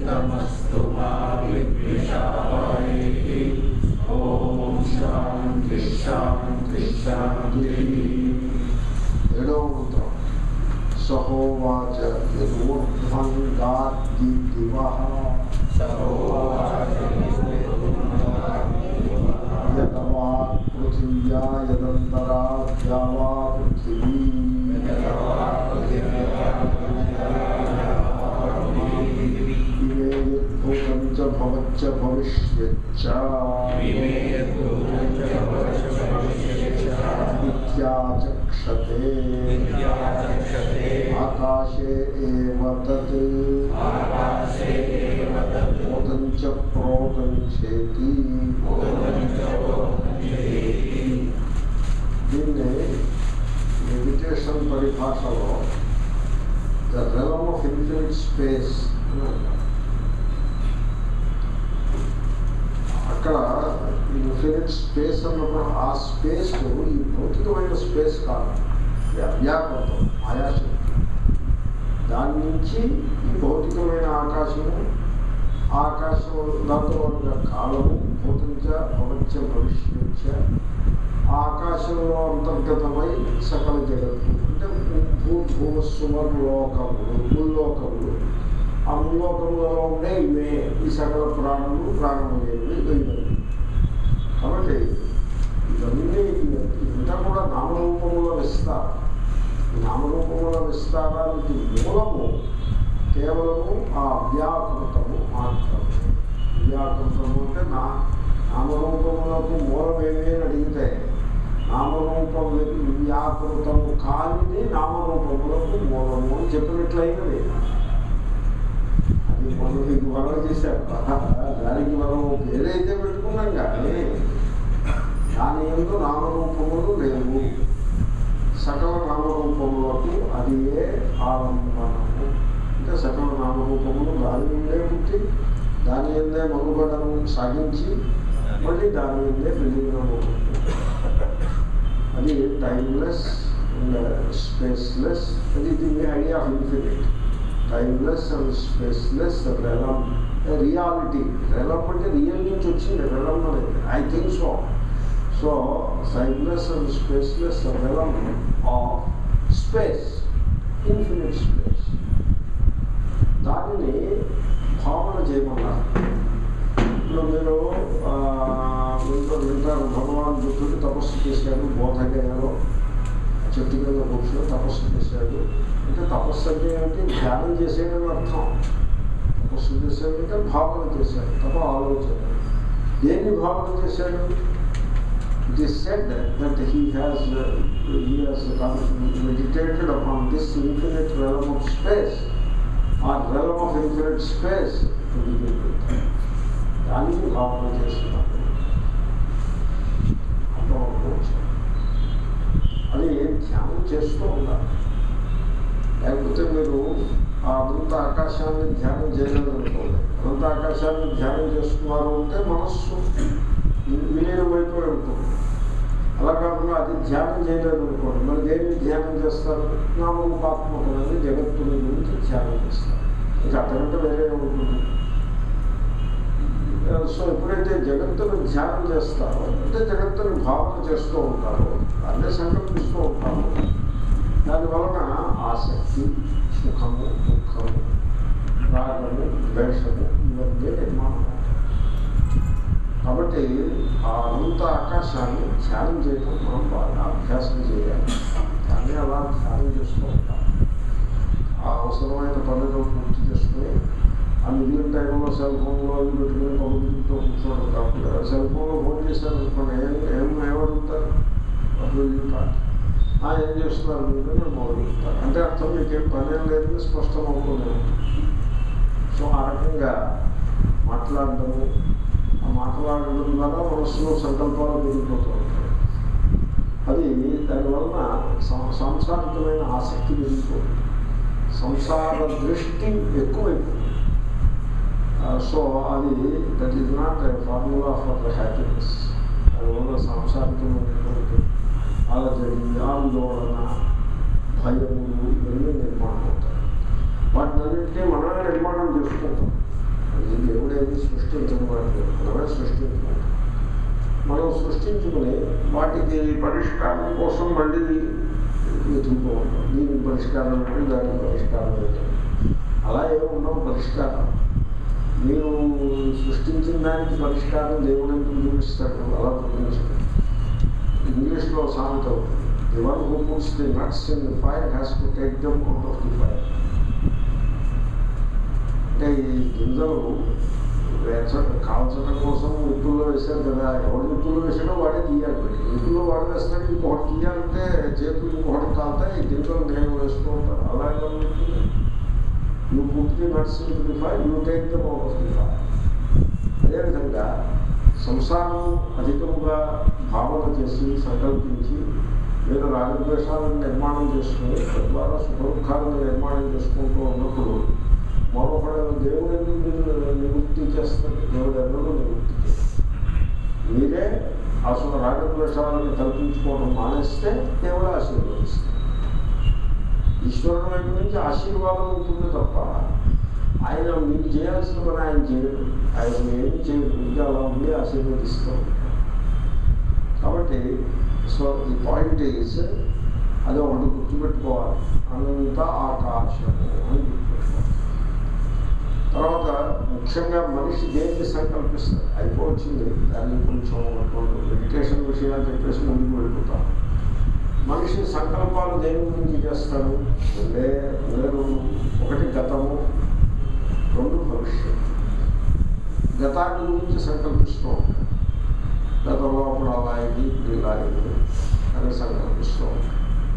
चित्तमस्तु मा विद्विषावहैः ॐ शान्ति शान्ति शान्तिः ఏడవ మంత్రం సహోవాచ యదూర్ధ్వం గాద్ది దివ యదవా పృథివ్యా యదంతరా ద్యావా పృథివీ ఇవే యద్భూతం చ భవచ్చ భవిష్యచ్చ ఇత్యాచక్షతే ఆకాశే ఏవ తత్ భూతం చ ప్రోతం చేతి దీన్ని మెడిటేషన్ పరిభాషలో the realm of infinite space అని అంటారు అక్కడ ఇన్ఫినిట్ స్పేస్ అన్నప్పుడు ఆ స్పేస్ ఈ భౌతికమైన స్పేస్ కాదు ఇది అవ్యాకృతం మాయాశక్తి దాని నుంచి ఈ భౌతికమైన ఆకాశము ఆకాశం దాంతో ఉన్న కాలము భూతంచ భవంచ భవిష్యచ్చ ఆ ఆకాశంలో అంతర్గతమై సకల జగత్తు అంటే భూ భూ సువర్లోకములు భూలోకములు ఆ భూలోకములలో ఉండే ఇవే ఈ సకల ప్రాణులు ప్రాణములేవి ఇవన్నీ కాబట్టి ఇవన్నీ ఇదంతా కూడా నామరూపముల విస్తారం ఈ నామరూపముల విస్తారానికి మూలము కేవలము ఆ అవ్యాకృతము మాత్రమే అవ్యాకృతము అంటే నా నామరూపములకు మూలమేమి అని అడిగితే నామరూపం వ్యాకృతము కానిది నామరూపములకు మూలము అని చెప్పినట్లయినది అది మనం మీకు మనం చేశారు దానికి మనం పేరైతే పెట్టుకున్నాం కానీ దాని ఎందు నామరూపములు లేవు సకల నామరూపములకు అది ఏ ఆలంబనము అంటే సకల నామరూపములు దాని నుండే పుట్టి దాని ఎందే మనుగడను సాగించి మళ్ళీ దాని ఎందే విలీనము అది టైమ్లెస్ అండ్ స్పేస్లెస్ అది the idea of infinite timeless and spaceless realm reality realm అంటే రియల్ నుంచి వచ్చింది రెలం అనేది I think so so timeless and spaceless realm of space infinite space దానిని భావన చేయమన్నారు ఇప్పుడు మీరు ఆ, వింటారు వింటారు భగవాన్ బుద్ధుడు తపస్సు చేశాడు బోధగయలో చెట్టు కింద కూర్చొని తపస్సు చేశాడు అంటే తపస్సు అంటే ఏమిటి ధ్యానం చేసేయడం అర్థం తపస్సు చేశాడంటే భావన చేశాడు తప్ప ఆలోచన దేన్ని భావన చేశాడు it is said that he has he has meditated upon this infinite realm of space ఆ రెలమ్ ఆఫ్ ఇన్ఫినిట్ స్పేస్ దానికి భావన చేస్తున్నాడు అంతవరకు అది ధ్యానం చేస్తూ ఉండాలి లేకపోతే మీరు ఆ అనంత ఆకాశాన్ని ధ్యానం చేయలేదనుకోండి అనంత ఆకాశాన్ని ధ్యానం చేస్తున్నారు అంటే మనస్సు విలీనమైపోయి ఉంటుంది అలా కాకుండా అది ధ్యానం చేయలేదనుకోండి మరి దేన్ని ధ్యానం చేస్తారు నామరూపాత్మకమైన జగత్తుని గురించి ధ్యానం చేస్తారు ఇంకా అంతకంటే వేరే ఉంటుంది సో ఎప్పుడైతే జగత్తును ధ్యానం చేస్తారో అంటే జగత్తుని భావన చేస్తూ ఉంటారో అన్నీ సంకల్పిస్తూ ఉంటారు దాని వలన ఆసక్తి సుఖము దుఃఖము రాగము ద్వేషము ఇవన్నీ నిర్మాణం అవుతాయి. కాబట్టి ఆ అనంత ఆకాశాన్ని ధ్యానం చేయడం మనం బాగా అభ్యాసం చేయాలి దాన్ని అలా ధ్యానం చేస్తూ ఉంటాం ఆ అవసరమైన పనులు పూర్తి చేసుకుని ఆ మిగిలిన టైంలో సెల్ ఫోన్లో అవి పెట్టుకుని పనులతో కూర్చోవడం కాకుండా సెల్ ఫోన్లో ఫోన్ చేశారు అనుకోండి ఏం ఏం ఏమడుగుతారు అప్పుడు వెళ్తారు ఆ ఏం చేస్తున్నారు మీరు నేను మొదలుతారు అంటే అర్థం మీకేం పని ఏం లేదని స్పష్టం అవుతుంది సో ఆ రకంగా మాట్లాడడము ఆ మాట్లాడడం ద్వారా మనసులో సంకల్పాలు పెరిగిపోతూ ఉంటాయి అది దానివలన సం- సాంసారికమైన ఆసక్తి పెరిగిపోతుంది సంసార దృష్టి ఎక్కువైపోతుంది సో అది that is not formula for happiness దానివల్ల సాంసారికమైనటువంటి ఆలోచన ఆందోళన భయములు ఇవన్నీ నిర్మాణం అవుతాయి వాటినన్నింటినీ మనమే నిర్మాణం చేసుకుంటాం ఈ దేవుడేమి సృష్టించడం వాటి మనమే సృష్టించుకుంటాం మనం సృష్టించుకుని వాటికి పరిష్కారం కోసం మళ్ళీ వెతుక్కోవడం దీనికి పరిష్కారం లేదు దానికి పరిష్కారం లేదు అలా ఏమి ఉండవు పరిష్కారం మీరు సృష్టించిన దానికి పరిష్కారం దేవుడు ఎందుకు చూపిస్తాడు అలా చూపించడు ఇంగ్లీష్లో సామెత the one who puts the nuts in the fire has to take them out of the fire అంటే ఈ గింజలు వేచడం కాల్చడం కోసం నిప్పుల్లో వేశారు కదా ఎవడు నిప్పుల్లో వేసాడో వాడే తీయాలి మరి. నిప్పుల్లో వాడు వేస్తాడు ఇంకొకటి తీయాలంటే చేతులు ఇంకొకటి కాలుతాయి ఈ గింజలు నేను వేస్తూ ఉంటాను అలాగే ఉంటుంది you put the nuts in the fire you take them out of the fire అదేవిధంగా సంసారం అధికముగా భావన చేసి సంకల్పించి లేదా రాగద్వేషాలను నిర్మాణం చేసుకుని తద్వారా సుఖ దుఃఖాలను నిర్మాణం చేసుకుంటూ ఉన్నప్పుడు మరొకడు దేవుడు ఎందుకు నిన్ను నివృత్తి చేస్తాడు దేవుడు ఎన్నడూ నివృత్తి చేస్తాడు మీరే అసలు రాగద్వేషాలను కల్పించుకోవడం మానేస్తే దేవుడు ఆశీర్వదిస్తాడు ఈశ్వరుడు వైపు నుంచి ఆశీర్వాదం ఉంటుంది తప్ప ఆయన మీకు చేయాల్సిన పని ఆయన చేయడు ఆయన ఏమి చేయడు ఇంకా అలా ఉండి ఆశీర్వదిస్తూ ఉంటాడు కాబట్టి సో ది పాయింట్ ఈజ్ అది ఒకటి గుర్తుపెట్టుకోవాలి అనంత ఆకాశము అని గుర్తుపెట్టుకోవాలి తర్వాత ముఖ్యంగా మనిషి దేన్ని సంకల్పిస్తాడు అయిపోవచ్చింది దాన్ని కొంచెం మెడిటేషన్ విషయాలు చెప్పేసి ముందుకు వెళ్ళిపోతాం మనిషి సంకల్పాలు దేని గురించి చేస్తాడు రెండే రెండు ఒకటి గతము రెండు భవిష్యత్తు గతాన్ని గురించి సంకల్పిస్తూ ఉంటాడు గతంలో అప్పుడు అలా అయింది ఇప్పుడు ఇలా అయింది అని సంకల్పిస్తూ ఉంటాడు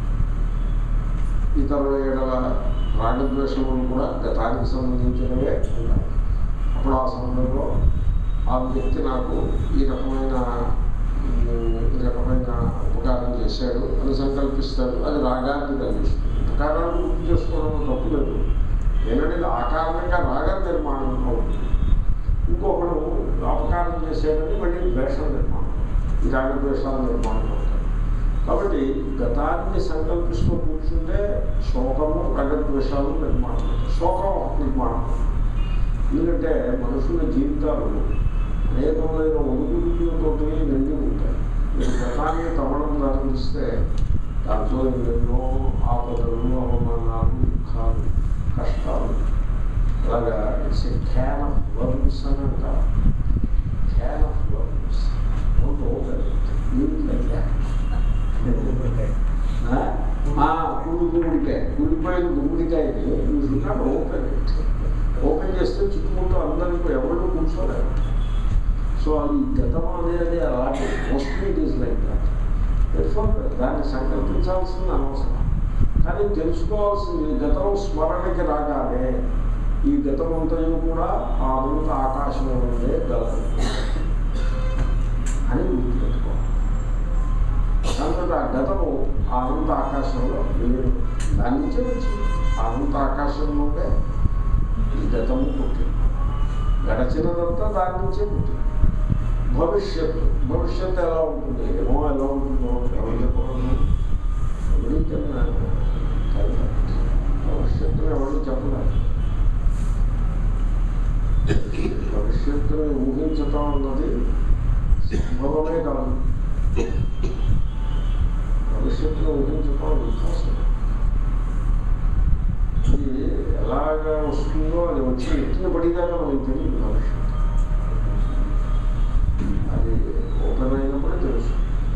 ఇతరుల ఏడల రాగద్వేషములు కూడా గతానికి సంబంధించినవే ఉన్నాయి అప్పుడు ఆ సమయంలో ఆ వ్యక్తి నాకు ఈ రకమైన ఉమ్, ఈ రకమైన ఉపకారం చేశాడు అని సంకల్పిస్తాడు అది రాగాన్ని కలిగిస్తుంది ఉపకారాన్ని గుర్తు చేసుకోవడం తప్పు లేదు ఏంటంటే ఆ కారణంగా రాగం నిర్మాణం అవుతుంది ఇంకొకడు అపకారం చేసేదని మళ్ళీ ద్వేషం నిర్మాణం ఈ రాగద్వేషాల నిర్మాణం అవుతాయి కాబట్టి గతాన్ని సంకల్పిస్తూ కూర్చుంటే శోకము రాగద్వేషాలు నిర్మాణం అవుతాయి శోకం నిర్మాణం అవుతుంది. ఎందుకంటే మనుషుల జీవితాలు అనేకమైన ఒడుగులతో నిండి ఉంటాయి మీరు గతాన్ని తమడం ప్రారంభిస్తే దాంట్లో ఎన్నెన్నో ఆపదలు అవమానాలు దుఃఖాలు కష్టాలు అలాగా it's a can of worms అని అంటారు can of worms don't open కూడి గుమ్మడికాయ కూలిపోయిన గుమ్మడికాయని you should not open it open చేస్తే చుట్టుముట్టు అందరికీ ఎవరు కూర్చోలేరు సో అది గతం అనేది అలాంటి mostly it is like that దాన్ని సంకల్పించాల్సింది అనవసరం కానీ తెలుసుకోవాల్సింది గతం స్మరణకి రాగానే ఈ గతం అంతయు కూడా ఆ అనంత ఆకాశం ఉండే గలదు అని గుర్తుపెట్టుకోవాలి దాంతో ఆ గతము ఆ అనంత ఆకాశంలో లేదు దాని నుంచే వచ్చింది ఆ అనంత ఆకాశంలో ఉండే ఈ గతము పుట్టింది గడచినదంతా దాని నుంచే పుట్టింది భవిష్యత్తు భవిష్యత్తు ఎలా ఉంటుంది ఏమో ఎలా ఉంటుందో ఎవరు చెప్పగలరు ఎవరికి చెప్పినారు భవిష్యత్తును ఎవరు చెప్పలేదు భవిష్యత్తుని ఊహించటం అన్నది సంభవమే కాదు భవిష్యత్తును ఊహించటం విశ్వాసం ఇది ఎలాగా వస్తుందో అది వచ్చి ఎత్తున పడిదాకా మనకి తెలియదు భవిష్యత్తు అది ఓపెన్ అయినప్పుడే తెలుసు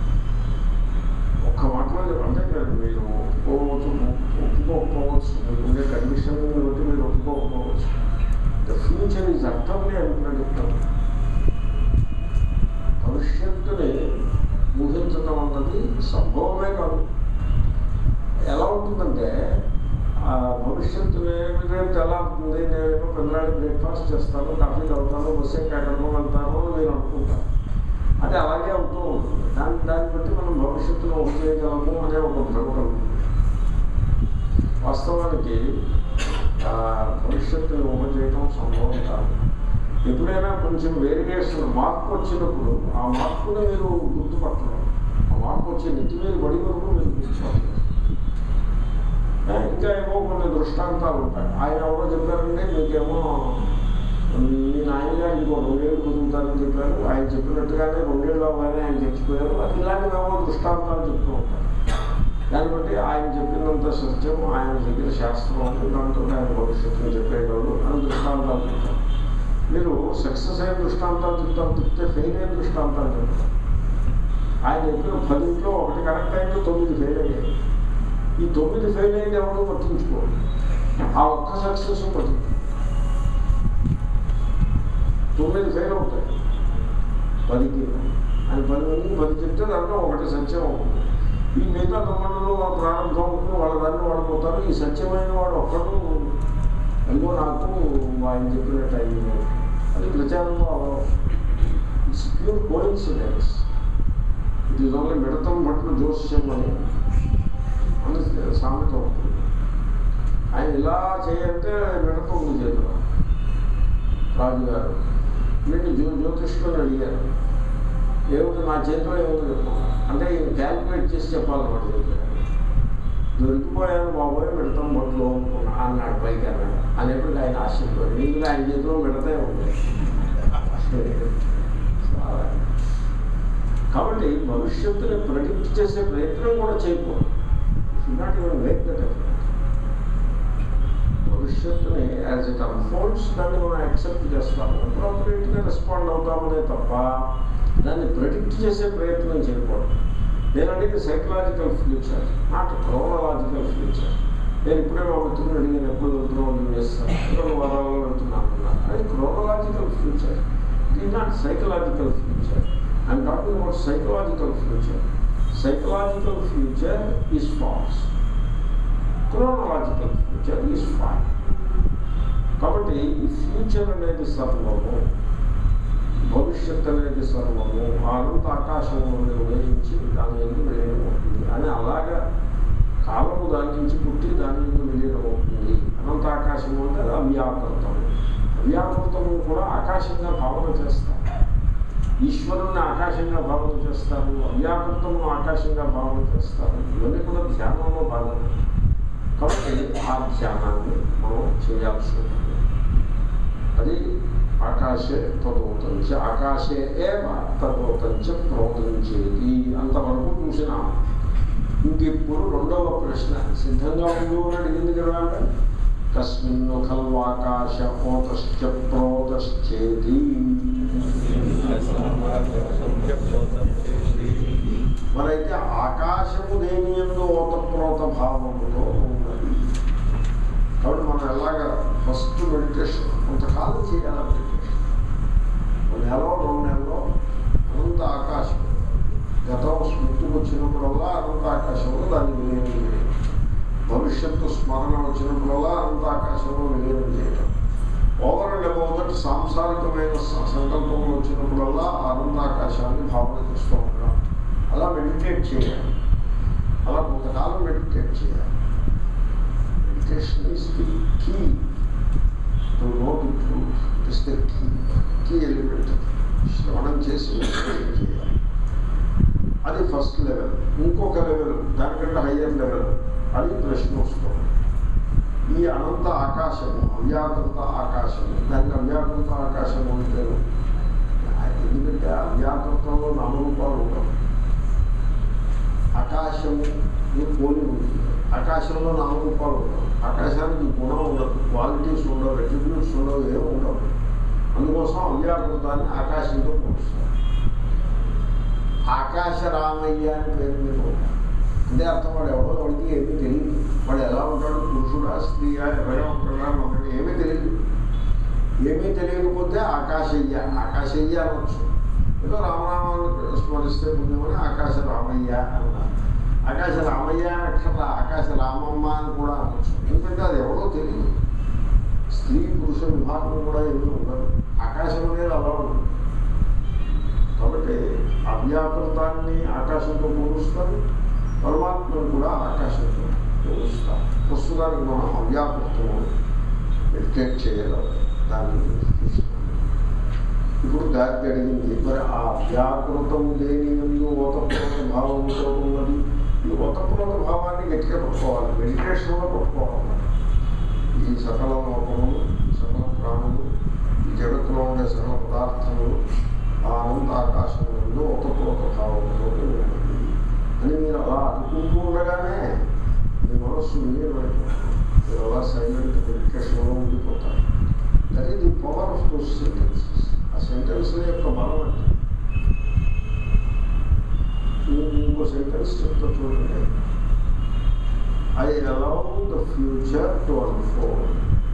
ఒక్క మాటలో చెప్పంటే కాదు మీరు ఒప్పుకోవచ్చు ఒప్పుకోకపోవచ్చు మీరు ఉండే కండిషన్ బట్టి మీరు ఒప్పుకోకపోవచ్చు ద ఫ్యూచర్ ఈజ్ అర్థంలే అనుకున్నా చెప్తాను భవిష్యత్తుని ఊహించడం అన్నది సంభవమే కాదు ఎలా ఉంటుందంటే ఆ భవిష్యత్తుని రేపు ఎలా ఉంటుంది నేను పిల్లవాడి బ్రేక్ఫాస్ట్ చేస్తాను కాఫీ తాగుతాను బస్సు ఎక్కడో వెళ్తాను అని నేను అనుకుంటాను అది అలాగే అవుతూ ఉంటుంది దాన్ని దాన్ని బట్టి మనం భవిష్యత్తులో ఊహ చేయగలము అనే ఒక భ్రమ కలుగుతుంది వాస్తవానికి ఆ భవిష్యత్తుని ఊహ చేయడం సంభవం కాదు ఎప్పుడైనా కొంచెం వేరియేషన్ మార్పు వచ్చినప్పుడు ఆ మార్పుని మీరు గుర్తుపట్టలేరు ఆ మార్పు వచ్చే నెత్తి మీద పడి వరకు మీరు గుర్తుపట్టలేరు ఆ, ఇంకా ఏమో కొన్ని దృష్టాంతాలు ఉంటాయి ఆయన ఎవరో చెప్పారంటే మీకేమో మీ నాయనగారు ఇంకో రెండేళ్ళు కుదురుతారని చెప్పారు ఆయన చెప్పినట్టుగానే రెండేళ్ళు అవ్వగానే ఆయన చచ్చిపోయారు అది ఇలాంటివేమో దృష్టాంతాలు చెప్తూ ఉంటారు దాన్ని బట్టి ఆయన చెప్పినంత సత్యం ఆయన దగ్గర శాస్త్రం ఉంది దాంతో ఆయన భవిష్యత్తుని చెప్పేయగలరు అని దృష్టాంతాలు చెప్తారు మీరు సక్సెస్ అయిన దృష్టాంతాలు చెప్తారు చెప్తే ఫెయిల్ అయిన దృష్టాంతాలు చెప్తారు ఆయన చెప్పిన పదింట్లో ఒకటి కరెక్ట్ అయిందో తొమ్మిది ఫెయిల్ అయ్యాయి ఈ తొమ్మిది ఫెయిల్ అయింది ఎవరో పట్టించుకోరు ఆ ఒక్క సక్సెస్ పట్టించు తొమ్మిది ఫెయిల్ అవుతాయి పదికి అని పది మందికి పది చెప్తే దాంట్లో ఒకటి సత్యం అవుతుంది ఈ మిగతా తొమ్మిదిలో వాళ్ళ ప్రారంభం ఉంటుంది వాళ్ళ దాన్ని వాడు పోతారు ఈ సత్యమైన వాడు ఒక్కడు అదిగో నాకు ఆయన చెప్పినట్టు అయింది అది ప్రచారంలో it's pure coincidence it is only మిడతం పట్ల జోస్యం అని అని సామెత ఉంటుంది ఆయన ఇలా చేయంటే మిడతం ఉంది చేతిలో రాజుగారు వీళ్ళు జ్యో జ్యోతిష్కుని అడిగారు ఏమిటి నా చేతిలో ఏమిటి చెప్పాను అంటే ఈయన క్యాల్కులేట్ చేసి చెప్పాలన్నమాట చెప్పారు దొరికిపోయాను బాబోయ్ మిడతాం బొట్లో అనుకున్నా అన్నాడు పైకి అన్నాడు అనేప్పటికీ ఆయన ఆశ్చర్యపోయాడు నీకు ఆయన చేతిలో మిడతే ఉంది చాలా. కాబట్టి భవిష్యత్తుని ప్రెడిక్ట్ చేసే ప్రయత్నం కూడా చేయకూడదు should not even make that effort భవిష్యత్తుని యాజ్ ఇట్ అన్ఫోల్డ్స్ దాన్ని మనం యాక్సెప్ట్ చేస్తాము అప్రోప్రియేట్గా రెస్పాండ్ అవుతామనే తప్ప దాన్ని ప్రెడిక్ట్ చేసే ప్రయత్నం చేయకూడదు నేను అడిగి psychological future not chronological future నేను ఇప్పుడే మా మిత్రులు అడిగాను ఎప్పుడు వెళ్తున్నాం చేస్తాను రెండు వారాల్లో వెళ్తున్నాను అన్నారు అది chronological future it is not psychological future I'm talking about psychological future psychological future is false chronological future is fine కాబట్టి ఈ ఫ్యూచర్ అనేది సర్వము భవిష్యత్ అనేది సర్వము అనంత ఆకాశంలోనే ఉదయించి దాని ఎందుకు విలీనం అవుతుంది అని అలాగా కాలము దాని నుంచి పుట్టి దాని ఎందుకు విలీనం అవుతుంది అనంత ఆకాశము అంటే అది అవ్యాకృతము అవ్యాకృతము కూడా ఆకాశంగా భావన చేస్తారు ఈశ్వరుణ్ణి ఆకాశంగా భావన చేస్తారు అవ్యాకృతమును ఆకాశంగా భావన చేస్తారు ఇవన్నీ కూడా ధ్యానంలో భాగం కాబట్టి ఆ ధ్యానాన్ని మనం చేయాల్సి ఉంటుంది అది ఆకాశే తదోతంచ ఆకాశే ఏవ తదోతంచ ప్రోతంచేది అంతవరకు చూసినాం ఇంకిప్పుడు రెండవ ప్రశ్న సిద్ధంగా ఉండు అని అడిగింది కదా ఆవిడ. కస్మిన్ను ఖల్వాకాశ ఓతశ్చ ప్రోతశ్చేది మరైతే ఆకాశము దేని ఎందు ఓతప్రోత భావములో ఉన్నది కాబట్టి మనం ఎలాగా ఫస్ట్ మెడిటేషన్ కొంతకాలం చేయాలి మెడిటేషన్ ఒక నెలలో రెండు నెలలో అనంత ఆకాశం గతం స్మృతికి వచ్చినప్పుడల్లా అనంత ఆకాశంలో దాన్ని విలీనం చేయడం భవిష్యత్తు స్మరణ వచ్చినప్పుడల్లా అనంత ఆకాశంలో విలీనం చేయడం ఓవర్ అండ్ అబౌవ్ దట్ సాంసారికమైన స- సంకల్పంలో వచ్చినప్పుడల్లా ఆ అనంత ఆకాశాన్ని భావన చేస్తూ ఉండడం అలా మెడిటేట్ చేయాలి అలా కొంతకాలం మెడిటేట్ చేయాలి meditation is the key to know the truth it is the key key element శ్రవణం చేసి మెడిటేషన్ చేయాలి అది ఫస్ట్ లెవెల్ ఇంకొక లెవెల్ దానికంటే హయ్యర్ లెవెల్ అది ప్రశ్న వస్తుంది ఈ అనంత ఆకాశము అవ్యాకృత ఆకాశము దానికి అవ్యాకృత ఆకాశము అని పేరు ఎందుకంటే అవ్యాకృతంలో నామరూపాలు ఉండవు ఆకాశము ని పోలి ఉంటుంది ఆకాశంలో నామరూపాలు ఉండవు ఆకాశానికి గుణం ఉండదు క్వాలిటీస్ ఉండవు అట్రిబ్యూట్స్ ఉండవు ఏమి ఉండవు అందుకోసం అవ్యాకృతాన్ని ఆకాశంతో పోలుస్తారు ఆకాశ రామయ్య అని పేరు మీద ఉంటారు అంటే అర్థం వాడు ఎవడో వాడికి ఏమీ తెలియదు వాడు ఎలా ఉంటాడు పురుషుడా స్త్రీయా ఎవరైనా ఉంటాడా మనకి ఏమీ తెలియదు ఏమీ తెలియకపోతే ఆకాశయ్య ఆకాశయ్య అనొచ్చు ఏదో రామనామాన్ని స్మరిస్తే పుణ్యమని ఆకాశ రామయ్య అన్నారు ఆకాశ రామయ్య అని అక్షర ఆకాశ రామమ్మ అని కూడా అనొచ్చు ఎందుకంటే అది ఎవడో తెలియదు స్త్రీ పురుష విభాగం కూడా ఏమీ ఉండదు ఆకాశం అనేది అలా ఉంటుంది కాబట్టి అవ్యాకృతాన్ని ఆకాశంతో పోలుస్తారు పరమాత్మను కూడా ఆకాశంతో పోలుస్తారు ప్రస్తుతానికి మనం అవ్యాకృతము మెడిటేట్ చేయగలం దాన్ని తీసుకున్నాం ఇప్పుడు గారికి అడిగింది మరి ఆ వ్యాకృతము దేని ఎందు ఓతప్రోత భావంతో ఉన్నది ఈ ఓతప్రోత భావాన్ని గట్టిగా పట్టుకోవాలి మెడిటేషన్లో పట్టుకోవాలి ఈ సకల లోకములు ఈ సకల ప్రాణులు ఈ జగ సకల పదార్థములు ఆ అనంత ఆకాశం ముందు ఒక ఒక భావంతో ఉన్నది అని మీరు అలా అనుకుంటూ ఉండగానే మీ మనస్సు విలీనమైపోతుంది మీరు అలా సైలెంట్ మెడిటేషన్లో ఉండిపోతారు that is the power of those sentences ఆ సెంటెన్స్ యొక్క బలం అంటే మీకు ఇంకో సెంటెన్స్ చెప్తా చూడండి I allow the future to unfold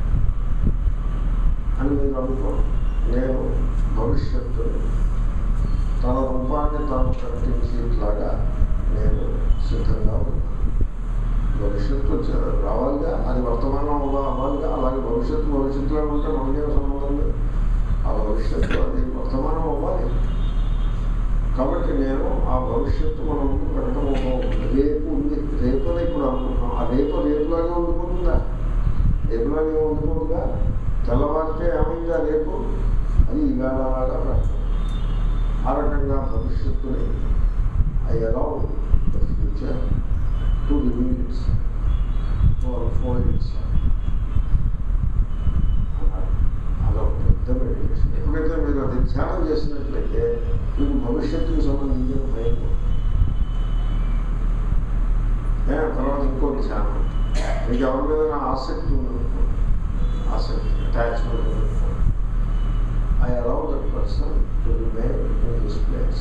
అని మీరు అనుకో నేను భవిష్యత్తుని తన రూపాన్ని తాను ప్రకటించేట్లాగా నేను సిద్ధంగా ఉన్నాను భవిష్యత్తు వచ్చే- రావాలిగా అది వర్తమానం అవ్వ అవ్వాలిగా అలాగే భవిష్యత్తు భవిష్యత్తులో ఉంటే మనకేం సంబంధం లేదు ఆ భవిష్యత్తు అది వర్తమానం అవ్వాలి కాబట్టి నేను ఆ భవిష్యత్తు మన ముందు పెట్టబోతూ రేపు ఉంది రేపు అని ఇప్పుడు అనుకుంటున్నాం ఆ రేపు రేపులాగే ఉండిపోతుందా రేపులాగే ఉండిపోతుందా తెల్లవారితే ఏమైందా రేపు అది ఈవేళలాగా ప్రకటన ఆ రకంగా భవిష్యత్తుని I allow the future to reveal its to unfold its అదొక పెద్ద మెడిటేషన్ ఎప్పుడైతే మీరు అది ధ్యానం చేసినట్లయితే మీకు భవిష్యత్తుకు సంబంధించిన భయం పోతుంది. ఏ, తర్వాత ఇంకో ధ్యానం మీకు ఎవరి మీద ఆసక్తి ఉందనుకో ఆసక్తి అటాచ్మెంట్ ఉందనుకో I allow that person to remain in his place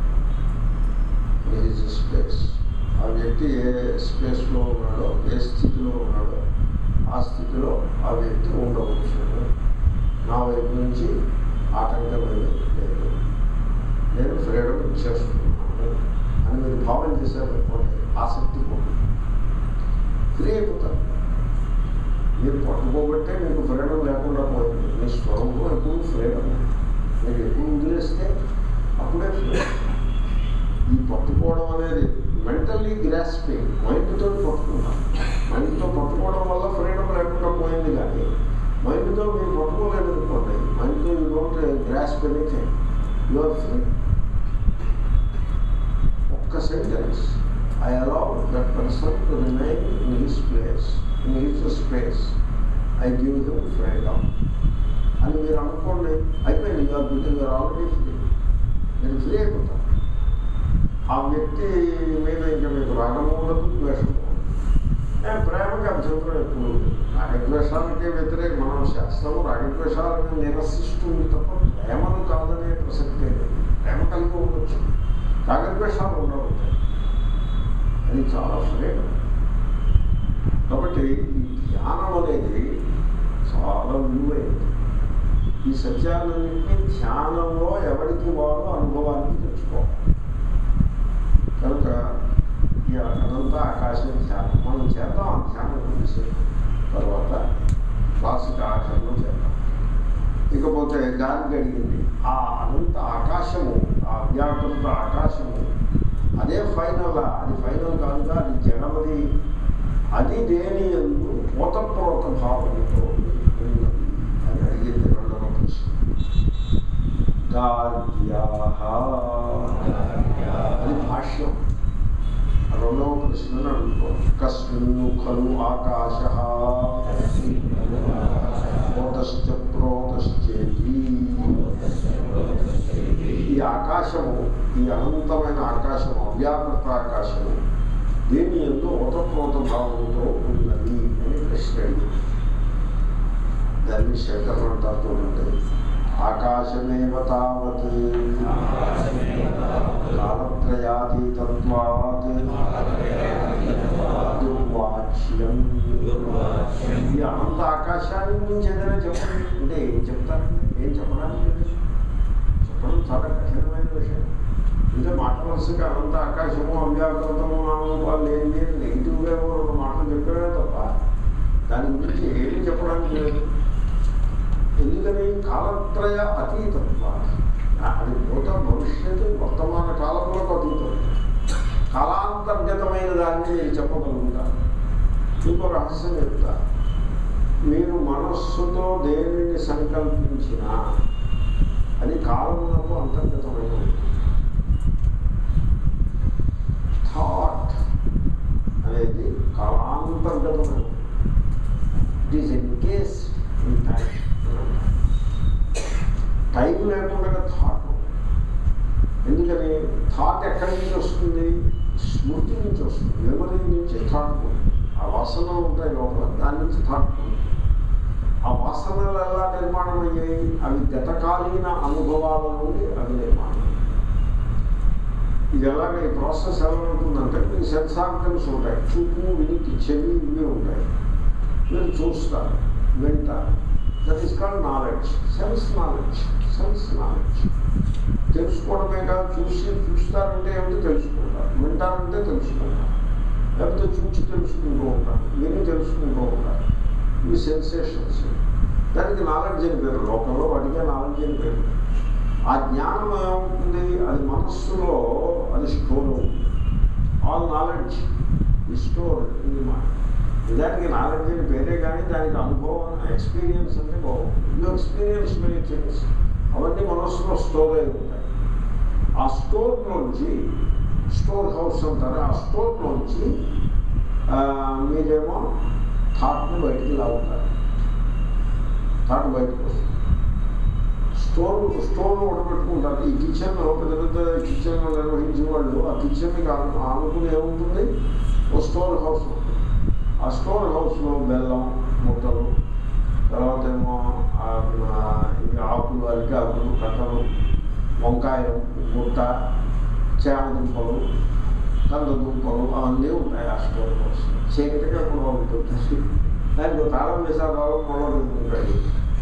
in his space ఆ వ్యక్తి ఏ స్పేస్లో ఉన్నాడో ఏ స్థితిలో ఉన్నాడో ఆ స్థితిలో ఆ వ్యక్తి ఉండవచ్చు నా వైపు నుంచి ఆటంకం ఏమీ లేదు నేను ఫ్రీడమ్ ఇచ్చేస్తున్నాను అని మీరు భావన చేశారనుకోండి ఆసక్తి పోతుంది ఫ్రీ అయిపోతారు మీరు పట్టుకోబట్టే మీకు ఫ్రీడమ్ లేకుండా పోయింది మీ స్వరూపం ఎప్పుడు ఫ్రీడమ్ మీరు ఎప్పుడు వదిలేస్తే అప్పుడే ఫ్రీడమ్ ఈ పట్టుకోవడం అనేది మెంటల్లీ గ్రాస్పింగ్ మైండ్తో పట్టుకున్నాం మైండ్తో పట్టుకోవడం వల్ల ఫ్రీడమ్ లేకుండా పోయింది కానీ మైండ్తో మీరు పట్టుకోలేదు అనుకోండి మైండ్తో you don't grasp anything you are free ఒక్క sentence I allow that person to remain in his place in his space I give him freedom అని మీరు అనుకోండి అయిపోయింది you're because you're already free మీరు ఫ్రీ అయిపోతారు ఆ వ్యక్తి మీద ఇంకా మీకు రాగము ఉండదు ద్వేషము ఉండదు. ఏ, ప్రేమకి అభ్యంతరం ఎక్కువ ఉంది రాగద్వేషాలకి వ్యతిరేక మనం శాస్త్రము రాగద్వేషాలను నిరసిస్తుంది తప్ప ప్రేమను కాదనే ప్రసక్తే లేదు ప్రేమ కలిగి ఉండొచ్చు రాగద్వేషాలు ఉండవచ్చు అది చాలా ఫ్రీడమ్ కాబట్టి ఈ ధ్యానం అనేది చాలా విలువైనది ఈ సత్యాలన్నింటినీ ధ్యానంలో ఎవరికి వాడు అనుభవానికి తెచ్చుకోవాలి కనుక ఈ అనంత ఆకాశం ధ్యానం మనం చేద్దాం ఆ ధ్యానం కొద్దిసేపు తర్వాత క్లాసిక్ ఆకాశంలో చేద్దాం ఇకపోతే గాలి గడిగింది ఆ అనంత ఆకాశము ఆ అవ్యాకృత ఆకాశము అదే ఫైనల్ అది ఫైనల్ కాదుగా అది జగమది అది దేని ఎందు ఓతప్రోత భావంతో ఉన్నది అని అడిగింది రెండవ ప్రశ్న గాద్యాహ అది భాష్యం రెండవ ప్రశ్నను అడుగుకో కస్మిన్ను ఖలు ఆకాశ ప్రోతశ్చ ప్రోతశ్చేతి ఈ ఆకాశము ఈ అనంతమైన ఆకాశము అవ్యాకృత ఆకాశము దేని ఎందు ఓతప్రోత భావంతో ఉన్నది అని ప్రశ్న అడిగింది దాన్ని శంకర్ అంటారు చూడండి ఆకాశమేవ తావత్ కాలత్రయాతీతత్వాత్ దుర్వాచ్యం ఈ అనంత ఆకాశాన్ని గురించి ఏదైనా చెప్పండి అంటే ఏం చెప్తారండి ఏం చెప్పడానికి లేదు. చెప్పడం చాలా కఠినమైన విషయం అంటే మాట వరుసగా అనంత ఆకాశము అవ్యాకృతము నామరూపాలు ఏంటి అని నెగిటివ్గా ఏవో రెండు మాటలు చెప్పడమే తప్ప దాని గురించి ఏమి చెప్పడానికి లేదు ఎందుకని కాలత్రయ అతీతత్వ అది భూత భవిష్యత్తు వర్తమాన కాలములకు అతీతం కాలాంతర్గతమైన దాన్ని నేను చెప్పగలుగుతాను ఇంకో రహస్యం చెప్తా మీరు మనస్సుతో దేనిని సంకల్పించినా అది కాలమునకు అంతర్గతమైన థాట్ అనేది కాలాంతర్గతమైన it is encase in time time thought ఎక్కడి నుంచి వస్తుంది స్మృతి నుంచి వస్తుంది మెమరీ నుంచి థాట్ పోతుంది ఆ వాసనలు ఉంటాయి లోపల దాని నుంచి థాట్ పోతుంది ఆ వాసనలు ఎలా నిర్మాణం అయ్యాయి అవి గతకాలీన అనుభవాల నుండి అవి నిర్మాణం ఇది ఎలాగ ఈ ప్రాసెస్ ఎలా ఉంటుందంటే మీకు సెన్స్ ఆర్గన్స్ ఉంటాయి చూపు వినికి చెవి ఇవి ఉంటాయి మీరు చూస్తారు వింటారు that is called knowledge sense knowledge sense knowledge తెలుసుకోవడమే కాదు చూసి చూస్తారంటే ఏమిటో తెలుసుకుంటారు వింటారంటే తెలుసుకుంటారు లేకపోతే చూసి తెలుసుకుంటూ ఉంటారు విని తెలుసుకుంటూ ఉంటారు ఇవి సెన్సేషన్స్ దానికి నాలెడ్జ్ అని పేరు లోకంలో వాటికే నాలెడ్జ్ అని పేరు ఆ జ్ఞానం ఏమవుతుంది అది మనస్సులో అది స్టోర్ అవుతుంది all knowledge is store in the mind నిజానికి నాలెడ్జ్ అని పేరే కానీ దానికి అనుభవం ఎక్స్పీరియన్స్ అంటే బాగుంటుంది యూ ఎక్స్పీరియన్స్ మెనీ థింగ్స్ అవన్నీ మనస్సులో స్టోర్ అయి ఉంటాయి ఆ స్టోర్లోంచి స్టోర్ హౌస్ అంటారు ఆ స్టోర్లోంచి ఆ, మీరేమో థాట్ని బయటికి లాగుతారు థాట్ బయటకు వస్తుంది స్టోర్ స్టోర్ పెట్టుకుంటారు ఈ కిచెన్లో పెద్ద పెద్ద కిచెన్ నిర్వహించే వాళ్ళు ఆ కిచెన్కి ఆను- ఆనుకుని ఏముంటుంది ఓ స్టోర్ హౌస్ ఉంటుంది ఆ స్టోర్ హౌస్లో బెల్లం ముట్టలు తర్వాత ఏమో ఆ, ఆ, ఇవి ఆకులు అరిటి ఆకులు కట్టలు వంకాయలు గుట్ట చేమ దుంపలు కంద దుంపలు అవన్నీ ఉంటాయి ఆ స్టోర్ హౌస్ చీకటిగా కూడా ఉంటుంది దానికి తాళం వేసే తాళం మొదలు ఉంటాయి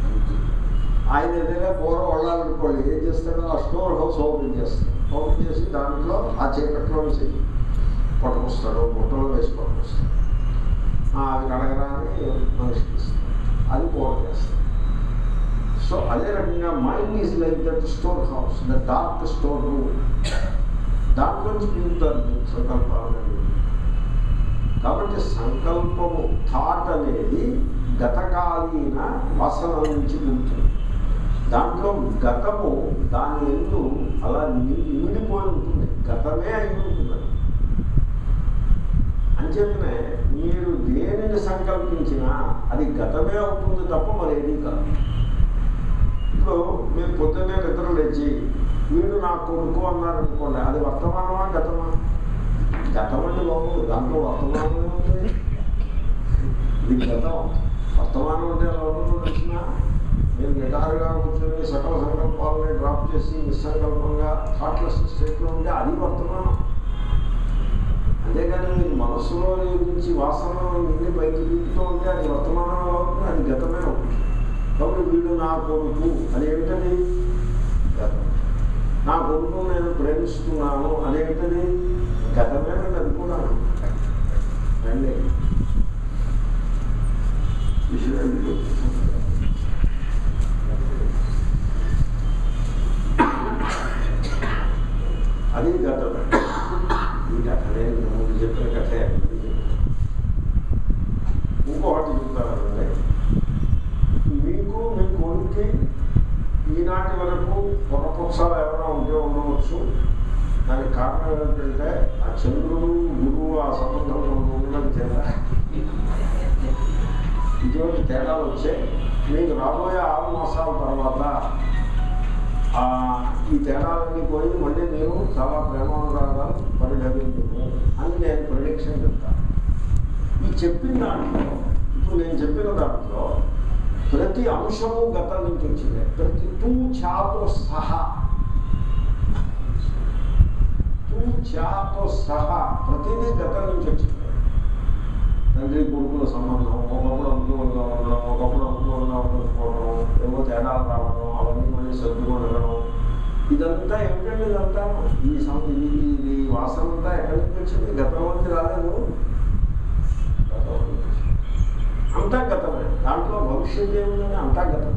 ఆయన ఏదైనా కూర వండాలనుకోండి ఏం చేస్తాడో ఆ స్టోర్ హౌస్ ఓపెన్ చేస్తాడు ఓపెన్ చేసి దాంట్లో ఆ చీకట్లో వేసి పట్టుకొస్తాడు బుట్టలో వేసి పట్టుకొస్తాడు ఆ, అవి కడగరాని మనిషికి ఇస్తాడు అది కూర చేస్తాడు సో అదే రకంగా mind is like that store house the dark store room దాంట్లోంచి పిలుతారు సంకల్పాలని కాబట్టి సంకల్పము థాట్ అనేది గతకాలీన వాసన నుంచి ఉంటుంది దాంట్లో గతము దాని ఎందు అలా ని- ఇమిడిపోయి ఉంటుంది గతమే అయి ఉంటుంది అంచేతనే మీరు దేనిని సంకల్పించినా అది గతమే అవుతుంది తప్ప మరేది కాదు ఇప్పుడు మీరు పొద్దున్నే నిద్ర లేచి వీడు నా కొడుకు అన్నారనుకోండి అది వర్తమానమా గతమా గతం అంటే బాబు దాంట్లో వర్తమానమే ఉంది ఇది గతం వర్తమానం అంటే ఎలా ఉంటుందో తెలిసిన నేను గిటారుగా కూర్చొని సకల సంకల్పాలని డ్రాప్ చేసి నిస్సంకల్పంగా థాట్లెస్ స్టేట్లో ఉంటే అది వర్తమానం అంతేగాని మీరు మనస్సులో నుంచి వాసన నుండి పైకి తీస్తూ ఉంటే అది వర్తమానం అవుతుంది అది గతమే అవుతుంది కాబట్టి వీడు నా కొడుకు అదేమిటది గతం నా కొడుకు నేను ప్రేమిస్తున్నాను అదేమిటది గతమేనండి అది కూడా రండి విషయాలు అది గతమే ఈ కథలే ముందు చెప్పిన కథే ఇంకొకటి చెప్తానంటే మీకు మీ కొడుక్కి ఈనాటి వరకు పొరపక్షాలు ఎవరైనా ఉంటే ఉండవచ్చు దానికి కారణం ఏంటంటే ఆ చంద్రుడు గురువు ఆ సంబంధంలో ఉండడం చేత ఇటువంటి తేడాలు వచ్చాయి మీకు రాబోయే ఆరు మాసాల తర్వాత ఆ, ఈ తేడాలన్నీ పోయి మళ్ళీ మీరు చాలా ప్రేమానురాగాలు పరిగణించము అని నేను ప్రొడిక్షన్ చెప్తాను ఈ చెప్పిన దాంట్లో ఇప్పుడు నేను చెప్పిన దాంట్లో ప్రతి అంశము గతం నుంచి వచ్చింది ప్రతి తూ చాతో సహా తూ చాతో సహా ప్రతిదీ గతం నుంచి వచ్చింది తండ్రి కొడుకుల సంబంధం ఒకప్పుడు అనుకూలంగా ఉండడం ఒకప్పుడు అనుకూలంగా ఉండకపోవడం ఏవో తేడాలు రావడం అవన్నీ మళ్ళీ సర్దుకోవడం ఇదంతా ఏమిటండి ఇదంతా ఈ సం ఇది ఇది వాసన అంతా ఎక్కడి నుంచి వచ్చింది గతం నుంచి రాలేదు గతం నుంచి వచ్చింది. అంతా గతమే దాంట్లో భవిష్యత్తు ఏముందని అంతా గతం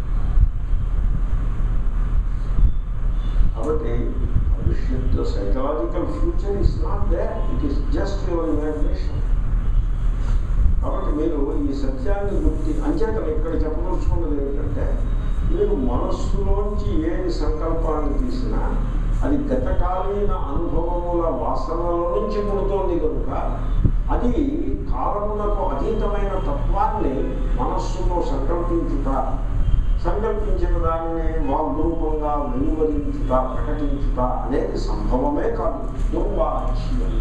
కాబట్టి భవిష్యత్తు psychological future is not there it is just your imagination కాబట్టి మీరు ఈ సత్యాన్ని గుర్తి అంచేతను ఇక్కడ చెప్పదలుచుకున్నది ఏమిటంటే మీరు మనస్సులోంచి ఏది సంకల్పాన్ని తీసినా అది గతకాలీన అనుభవముల వాసనల నుంచి పుడుతోంది కనుక అది కాలమునకు అతీతమైన తత్వాన్ని మనస్సులో సంకల్పించుట సంకల్పించిన దానిని వాగ్రూపంగా వెలువరించుట ప్రకటించుట అనేది సంభవమే కాదు దుర్వాచ్యం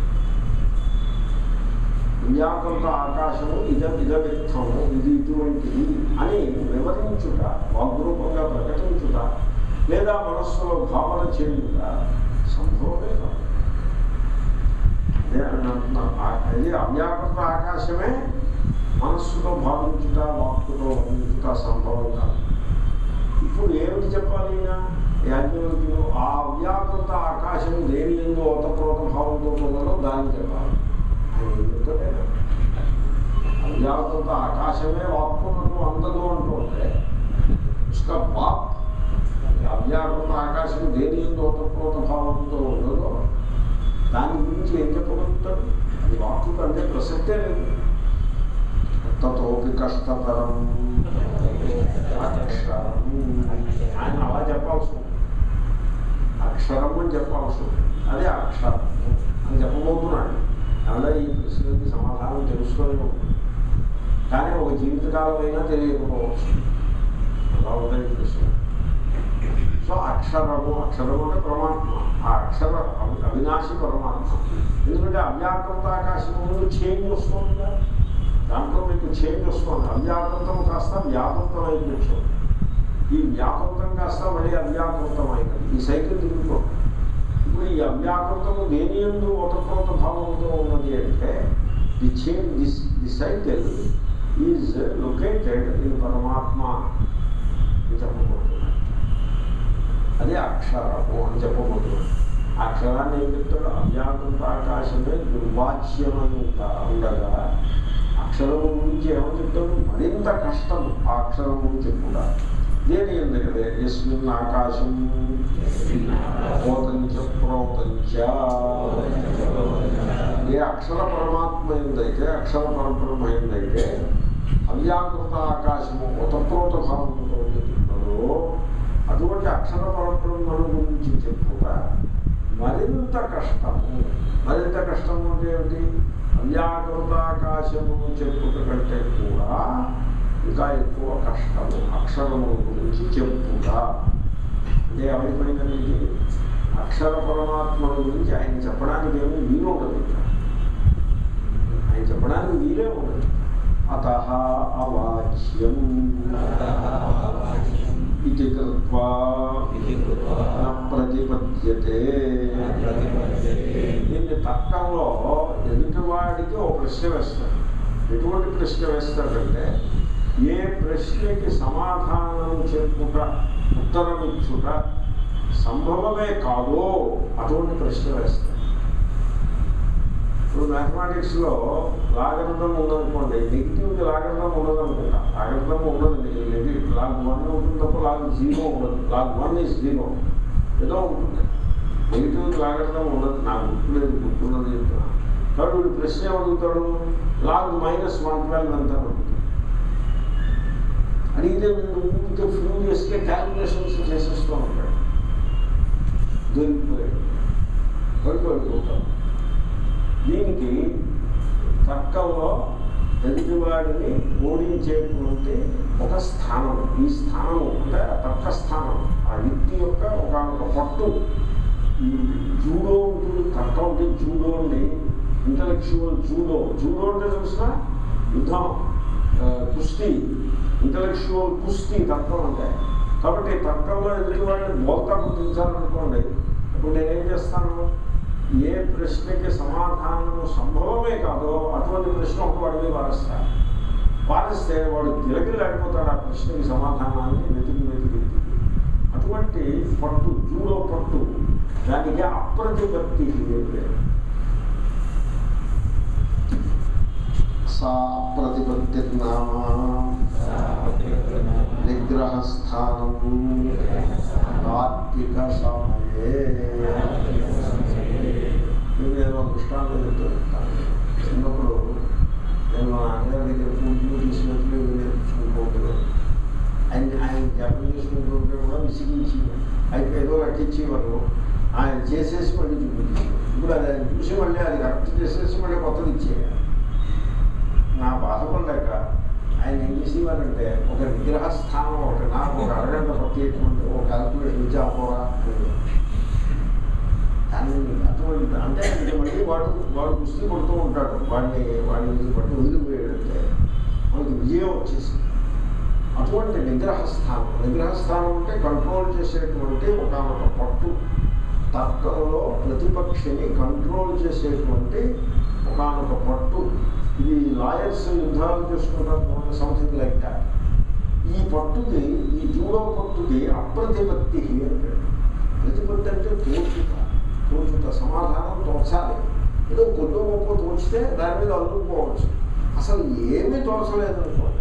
వ్యాకృత ఆకాశము ఇద ఇదవిత్తము ఇది ఇటువంటిది అని వివరించుట వాగ్రూపంగా ప్రకటించుట లేదా మనస్సులో భావన చేయుట సంభవమే కాదు అదే అని అంటున్నాను. ఆ- అది అవ్యాకృత ఆకాశమే మనస్సుతో భావించుట వాక్కుతో వర్ణించుట సంభవం కాదు ఇప్పుడు ఏమిటి చెప్పాలి ఈయన యాజ్ఞవల్క్యులు ఆ అవ్యాకృత ఆకాశం దేని ఎందు ఓతప్రోత భావంతో ఉన్నదో దాన్ని చెప్పాలి ఆయన ఏం చెప్తాడే అవ్యాకృత ఆకాశమే వాక్కునకు అందదు అంటుంటే उसका बाप అవ్యాకృత ఆకాశం దేని ఎందు ఓతప్రోత భావంతో ఉన్నదో దాని గురించి ఏం చెప్పగలుగుతాడు అది వాక్కు కంటే ప్రసక్తే లేదు తతోపి కష్టతరం అక్షరం ఆయన అలా చెప్పాల్సి ఉంది అక్షరం అని చెప్పాల్సి ఉంది అదే అక్షరం అని చెప్పబోతున్నాడు ఏమన్నా ఈ ప్రశ్నకి సమాధానం తెలుసుకొని ఉంటుంది కానీ ఒక జీవితకాలం అయినా తెలియకపోవచ్చు అలా ఉంటాయి ఈ ప్రశ్న సో అక్షరము అక్షరము అంటే పరమాత్మ ఆ అక్షర అవి- అవినాశి పరమాత్మ ఎందుకంటే అవ్యాకృత ఆకాశం ముందు చేంజ్ వస్తుందిగా దాంట్లో మీకు చేంజ్ వస్తుంది అవ్యాకృతం కాస్త వ్యాకృతం అయిపోతుంది ఈ వ్యాకృతం కాస్త మళ్ళీ అవ్యాకృతం అయినది ఈ సైకిల్ తిరుగుతుంది ఇప్పుడు ఈ అవ్యాకృతము దేని ఎందు ఒకప్రోత భావంతో ఉన్నది అంటే the change this the cycle is located in పరమాత్మ అని చెప్పబోతున్నాడు అదే అక్షరము అని చెప్పబోతున్నాడు ఆ అక్షరాన్ని ఏం చెప్తాడు అవ్యాకృత ఆకాశమే దుర్వాచ్యమై ఉండ- ఉండగా అక్షరము గురించి ఏమని చెప్తాడు మరింత కష్టం ఆ అక్షరం గురించి కూడా దేని ఎందుకంటే ఎస్మిన్ ఆకాశం పోతంచ ప్రోతంచ ఏ అక్షర పరమాత్మ ఏందైతే అక్షర పరబ్రహ్మ ఏందైతే అవ్యాకృత ఆకాశము ఉతప్రోత భావంతో చెప్తున్నాడో అటువంటి అక్షర పరబ్రహ్మను గురించి చెప్పుట మరింత కష్టము మరింత కష్టము అంటే ఏమిటి అవ్యాకృత ఆకాశమును చెప్పుట కంటే కూడా ఇంకా ఎక్కువ కష్టము అక్షరము గురించి చెప్పుట అంటే ఏమైపోయిందండి ఇది? అక్షర పరమాత్మను గురించి ఆయన చెప్పడానికి ఏమీ వీలు ఉండదు ఇక్కడ. ఆయన చెప్పడానికి వీలే ఉండదు అత అవాచ్యం ఇది కృత్వా న ప్రతిపద్యతే దీన్ని తర్కంలో ఎదుటివాడికి ఒక ప్రశ్న వేస్తాడు ఎటువంటి ప్రశ్న వేస్తాడంటే ఏ ప్రశ్నకి సమాధానం చెప్పుట ఉత్తరం ఇచ్చుట సంభవమే కాదో అటువంటి ప్రశ్న వేస్తాడు ఇప్పుడు మ్యాథమెటిక్స్లో లాగరిథం ఉందనుకోండి నెగిటివ్ లాగరిథం ఉండదు అనుకుంటా లాగరిథం ఉండదు నెగిటివ్ లాగ్ వన్ ఉంటుంది తప్ప లాగ్ జీరో ఉండదు లాగ్ వన్ ఇస్ జీరో ఏదో ఉంటుంది నెగిటివ్ లాగరిథం ఉండదు నాకు గుర్తులేదు గుర్తున్నది చెప్తున్నా కాబట్టి వీడు ప్రశ్న ఏమడుగుతాడు లాగ్ మైనస్ వన్ ట్వెల్వ్ ఎంత అని అడుగుతాడు అడిగితే వీడు ఊరికే ఫ్యూరియస్గా క్యాలిక్యులేషన్స్ చేసేస్తూ ఉంటాడు దొరికిపోయాడు పడిపోయాడు దీనికి తర్కంలో ఎదుటివాడిని ఓడించేటువంటి ఒక స్థానం ఈ స్థానం అంటే ఆ తర్క స్థానం ఆ యుక్తి యొక్క ఒక ఒక పట్టు ఈ జూడో ఉంటుంది తర్కం అంటే జూడో అండి ఇంటలెక్చువల్ జూడో జూడో అంటే చూసిన యుద్ధం ఆ, కుస్తీ ఇంటలెక్చువల్ కుస్తీ తర్కం అంటే కాబట్టి తర్కంలో ఎదుటివాడిని బోల్తా గుర్తించాలనుకోండి ఇప్పుడు నేనేం చేస్తాను ఏ ప్రశ్నకి సమాధానం సంభవమే కాదో అటువంటి ప్రశ్న ఒక వాడిని వారిస్తాను వారిస్తే వాడు తిరగిలాడిపోతాడు ఆ ప్రశ్నకి సమాధానాన్ని వెతికి వెతికి వెతికి అటువంటి పట్టు జూడో పట్టు దానికి అప్రతిపత్తి పేరు సా ప్రతిపత్తిర్నామా నిగ్రహస్థానం తాత్విక సమయే మీకు నేను ఒక దృష్టాంతం చెప్తూ చెప్తాను చిన్నప్పుడు నేను మా నాన్నగారి దగ్గర పూజలు తీసినట్లు నేర్చుకుంటూ ఉండేవాడు ఆయన ఆయన జపం చేసుకుంటూ ఉంటే కూడా విసిగించి అయితే ఏదో లెక్కించేవారు ఆయన చేసేసి మళ్ళీ చూపించేవారు ఇప్పుడు అది ఆయన చూసి మళ్ళీ అది కరెక్ట్ చేసేసి మళ్ళీ కొత్తది ఇచ్చేయాలి నా బాధపడలేక ఆయన ఏం చేసేవారంటే ఒక విగ్రహ స్థానం ఒకటి అంటే ఇంక మళ్ళీ వాడు వాడు కుస్తీ పడుతూ ఉంటాడు వాడిని వాడిని పట్టి వదిలిపోయాడంటే మనకి విజయం వచ్చేసింది అటువంటి నిగ్రహ స్థానం నిగ్రహ స్థానం అంటే కంట్రోల్ చేసేటువంటి ఒకనొక పట్టు తర్కంలో ప్రతిపక్షిని కంట్రోల్ చేసేటువంటి ఒకనొక పట్టు ఇది లాయర్స్ యుద్ధాలు చేసుకుంటారు సంథింగ్ లైక్ దాట్ ఈ పట్టుకి ఈ జూడో పట్టుకి అప్రతిపత్తి అంటే ప్రతిపత్తి అంటే తోచుట తోచుట సమాధానం తోచాలి ఏదో కొద్దో గొప్ప తోచితే దాని మీద అందుకోవచ్చు అసలు ఏమీ తోచలేదనుకోండి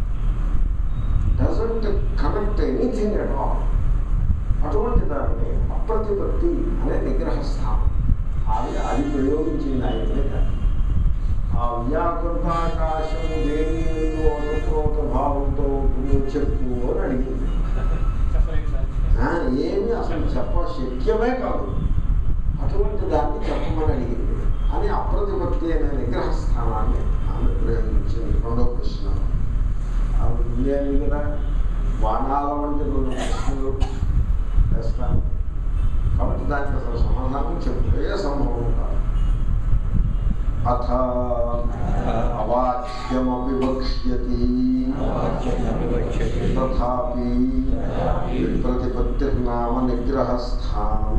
doesn't connect anything at all అటువంటి దాన్ని అప్రతిపత్తి అనే నిగ్రహ స్థానం అది అది ప్రయోగించింది ఆయన మీద ఆ వ్యాకృతాకాశము దేని ఓతప్రోత భావంతో ఉంటుందో చెప్పు అని అడిగింది ఆ, ఏమీ అసలు చెప్ప శక్యమే కాదు అటువంటి దాన్ని చెప్పమని అడిగింది అని అప్రతిపత్తి అనే నిగ్రహ స్థానాన్ని ఆమె ప్రయోగించింది రెండో ప్రశ్న ఆమె ఉంది కదా బాణాల వంటి రెండు ప్రశ్నలు వేస్తాను కాబట్టి దానికి అసలు సమాధానం చెప్పే సంభవం కాదు అథ అవాచ్యమపి వక్ష్యతి తథాపి ప్రతిపత్తిర్నామ నిగ్రహ స్థానం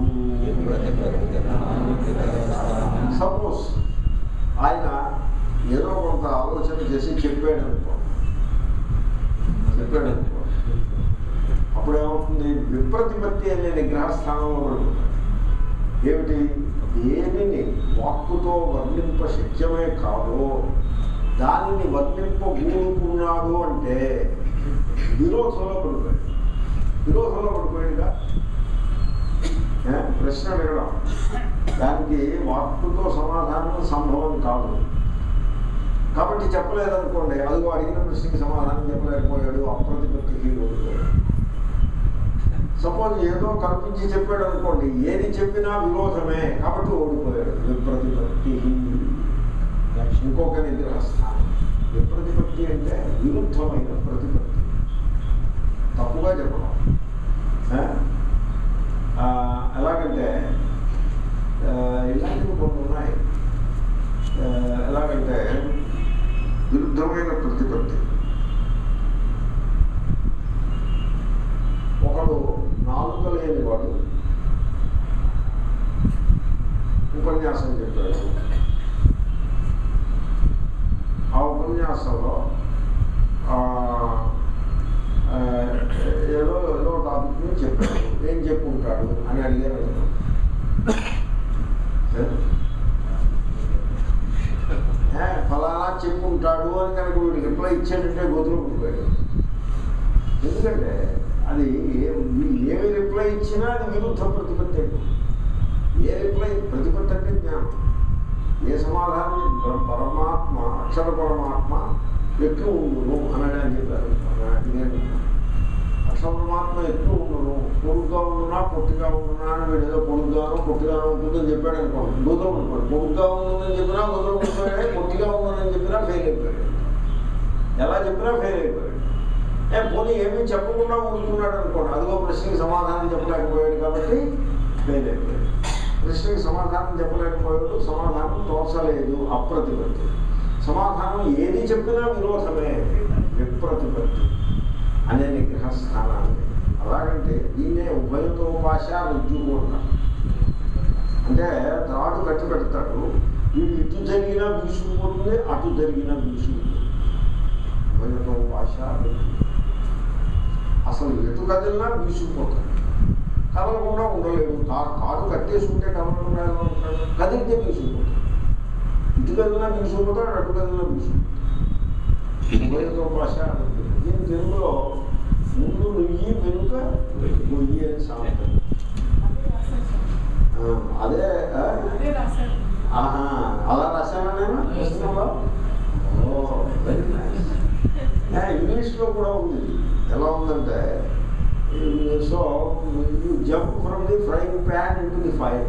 సపోజ్ ఆయన ఏదో కొంత ఆలోచన చేసి చెప్పాడు అనుకో చెప్పాడు అనుకో అప్పుడు ఏమవుతుంది విప్రతిపత్తి అనే నిగ్రహ స్థానంలో పడుతుంది ఏమిటి దేనిని వాక్కుతో వర్ణింప శక్యమే కాదో దానిని వర్ణింపబూనుకున్నాడు అంటే విరోధంలో పడిపోయాడు విరోధంలో పడిపోయాడుగా ఏ? ప్రశ్న అడగడం దానికి వాక్కుతో సమాధానం సంభవం కాదు కాబట్టి చెప్పలేదనుకోండి అదిగో అడిగిన ప్రశ్నకి సమాధానం చెప్పలేకపోయాడు అప్రతిపత్తికి ఓడిపోయాడు సపోజ్ ఏదో కల్పించి చెప్పాడు అనుకోండి ఏది చెప్పినా విరోధమే కాబట్టి ఓడిపోయాడు విప్రతిపత్తి ఇంకొక నిగ్రహ స్థానం విప్రతిపత్తి అంటే విరుద్ధమైన ప్రతిపత్తి తప్పుగా చెప్పడం ఆ? ఆ, ఎలాగంటే ఆ, ఇలాంటివి కొన్ని ఉన్నాయి ఆ, ఎలాగంటే విరుద్ధమైన ప్రతిపత్తి ఒకడు నాలుక లేనివాడు ఉపన్యాసం చెప్పాడు ఆ ఉపన్యాసంలో ఆ, ఆ, ఏదో ఏదో టాపిక్ మీద చెప్పాడు ఏం చెప్పుకుంటాడు అని అడిగారు అనుకో. ఏ, ఫలానా చెప్పుకుంటాడు అని కనుక వీడు రిప్లై ఇచ్చాడంటే గొంతులు ఉండిపోయాడు ఎందుకంటే అది ఏ- ఏమి రిప్లై ఇచ్చినా అది విరుద్ధ ప్రతిపత్తి అయిపోతుంది. ఏ రిప్లై ప్రతిపత్తి అంటే జ్ఞానం ఏ సమాధానం బ్ర- పరమాత్మ అక్షర పరమాత్మ ఎక్కువ ఉండును అని అని చెప్పారు ఇదేంటి? అక్షర పరమాత్మ ఎక్కువ ఉండును పొడుగ్గా ఉండునా పొట్టిగా ఉండునా అని వీడు ఏదో పొడుగ్గానో పొట్టిగానో ఉంటుందని చెప్పాడు అనుకోండి గోధుమ అనుకోండి పొడుగ్గా ఉందని చెప్పినా గోధుమ ఉండిపోయాడు పొట్టిగా ఉందని చెప్పినా ఫెయిల్ అయిపోయాడు ఎలా చెప్పినా ఫెయిల్ అయిపోయాడు ఏ పోనీ ఏమీ చెప్పకుండా ఊరుకున్నాడు అనుకోండి అదిగో ప్రశ్నకి సమాధానం చెప్పలేకపోయాడు కాబట్టి ఫెయిల్ అయిపోయాడు ప్రశ్నకి సమాధానం చెప్పలేకపోయాడు సమాధానం తోచలేదు అప్రతిపత్తి సమాధానం ఏది చెప్పినా విరోధమే విప్రతిపత్తి అనే నిగ్రహ స్థానాన్ని అలాగంటే దీన్నే ఉభయతో భాష రుజువు అంటారు అంటే త్రాడు కట్టి పెడతాడు వీడు ఇటు జరిగినా బీసుకుపోతుంది అటు జరిగినా బీసుకుపోతుంది ఉభయతో భాష రుజువు అసలు ఎటు కదిలినా బీసుకుపోతాడు కదలకుండా ఉండలేడు కా- కాడు కట్టేసుకుంటే కదలకుండా ఎలా ఉంటాడు కదిలితే బీసుకుపోతాడు ఇటు కదిలినా బీసుకుపోతాడు అటు కదిలినా బీసుకుపోతాడు ఉభయతో భాష రుజువు. దీని తెలుగులో ముందు నుయ్యి వెనుక గొయ్యి అని సామెత ఆ, అదే ఆ? ఆహా, అలా రాశానా నేను పుస్తకంలో ఓ వెరీ నైస్ ఇంగ్లీష్లో కూడా ఉంది ఇది. ఎలా ఉందంటే so you jump from the frying pan into the fire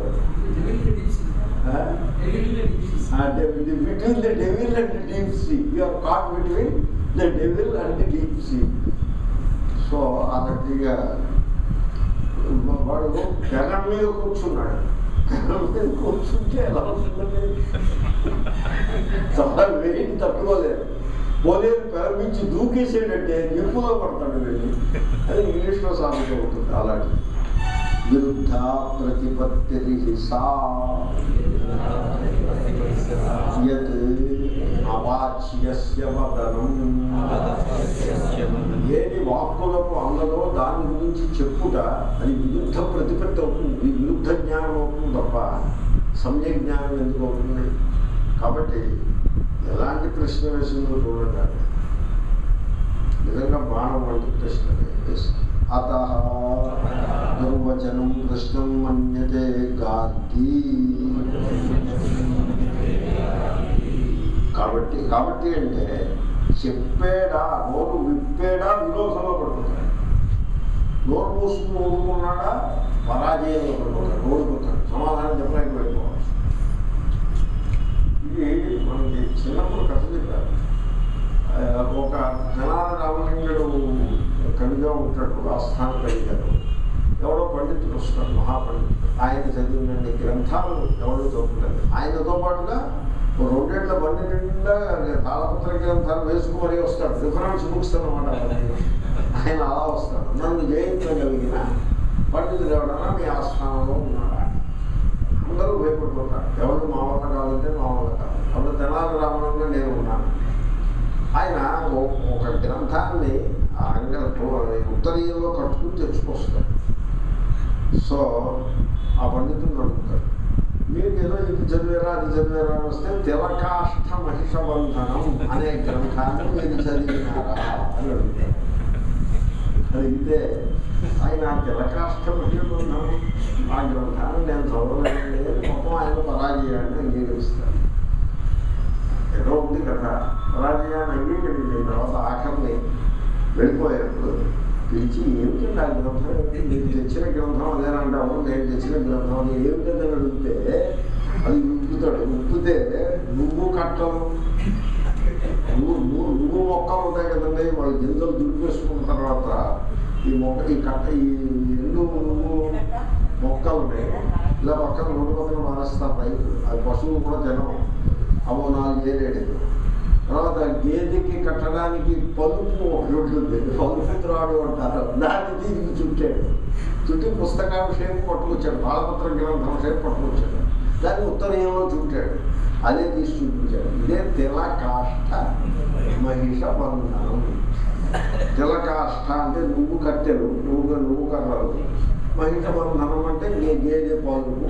between the devil and deep sea you're caught between the devil and deep sea so ఆ రకంగా వాడు జగన్ మీద కూర్చున్నాడు కర్రల మీద కూర్చుంటే ఎలా ఉంటుందండి చాలా వెయిట్ తట్టుకోలేరు పోలేరు ప్రారంభించి దూకేసేటంటే నిప్పులో పడతాడు వెళ్ళి అది ఇంగ్లీష్లో సామెత ఉంటుంది అలాంటి విరుద్ధ ప్రతిపత్తి సా యత్ అవాచ్యస్య వదనం ఏది వాక్కులకు అందదో దాని గురించి చెప్పుట అది విరుద్ధ ప్రతిపత్తి అవుతుంది వి- విరుద్ధ జ్ఞానం అవుతుంది తప్ప సమ్యక్ జ్ఞానం ఎందుకు అవుతుంది కాబట్టి ఎలాంటి ప్రశ్న వేసిందో చూడండి ఆమె. నిజంగా బాణం వంటి ప్రశ్న వేసింది అత దుర్వచనం ప్రశ్నం మన్యతే గార్గి కాబట్టి కాబట్టి అంటే చెప్పేడా నోరు విప్పేడా విరోధంలో పడుతుంటాడు నోరు మూసుకుని ఊరుకున్నాడా పరాజయంలో పడుతుంటాడు ఓడిపోతాడు సమాధానం చెప్పలేకపోయిపోవాలి ఇది మనకి చిన్నప్పుడు కథ చెప్పారు ఆ, ఒక జనాల రామలింగుడు కవిగా ఉంటాడు ఆస్థాన కవిగారు ఎవడో పండితుడు వస్తాడు మహాపండితుడు ఆయన చదివిన గ్రంథాలు ఎవడో చదువుతాడు ఆయనతో పాటుగా ఓ రెండేళ్ల బండి నిండా తాళపత్ర గ్రంథాలు వేసుకుని మరీ వస్తాడు రిఫరెన్స్ బుక్స్ అన్నమాట ఆయన అలా వస్తాడు నన్ను జయించగలిగిన పండితుడు ఎవడన్నా మీ ఆస్థానంలో ఉన్నాడా అందరూ భయపడిపోతారు ఎవరు మా వల్ల కాదంటే మా వల్ల కాదు అప్పుడు తెనాలి రామలింగం నేను ఉన్నాను ఆయన ఓ- ఒక గ్రంథాన్ని ఆ రంగ ఉత్తరీయంలో కట్టుకుని తెచ్చుకొస్తాడు సో ఆ పండితుడు అడుగుతాడు మీరు ఏదో ఇది చదివారా అది చదివారా అని వస్తే తిలకాష్ట మహిషబంధనం అనే గ్రంథాన్ని మీరు చదివినారా అని అడుగుతాడు అడిగితే ఆయన ఆ తిలకాష్ట మహిషబంధనం ఆ గ్రంథాన్ని నేను చదవలేదండి మొత్తం ఆయన పరాజయాన్ని అంగీకరిస్తాడు ఏదో ఉంది కదా పరాజయాన్ని అంగీకరించిన తర్వాత ఆఖరిని వెళ్ళిపోయేప్పుడు పిలిచి ఏమిటండి ఆ గ్రంథం ఏమిటి నీకు తెచ్చిన గ్రంథం అదేనంటాము నేను తెచ్చిన గ్రంథం అని ఏమిటని అడిగితే అది ఉప్పుతాడు ఉప్పితే నువ్వు కట్టలు నువ్వు నువ్వు నువ్వు మొక్కలు ఉంటాయి కదండి వాళ్ళు గింజలు దులిపేసుకున్న తర్వాత ఈ మొక్క ఈ కట్ట ఈ రెండు నువ్వు మొక్కల్ని ఇలా పక్కన రోడ్డు పక్కన మానేస్తారు రైతులు అది పశువులు కూడా తినవు అవో నాలుగు ఏరేడు తర్వాత గేదెకి కట్టడానికి పలుపు ఒకటి ఉంటుంది పలుపు త్రాడు అంటారు దాన్ని దీనికి చుట్టాడు చుట్టి పుస్తకాల షేపు పట్టుకొచ్చాడు బాలపత్ర గ్రంథం షేపు పట్టుకొచ్చాడు దాన్ని ఉత్తరీయంలో చుట్టాడు అదే తీసి చూపించాడు ఇదే తిల కాష్ట మహిష బంధనం తిల కాష్ట అంటే నువ్వు కట్టెలు నువ్వు నువ్వు కర్రలు మహిష బంధనం అంటే గే గేదె పాలు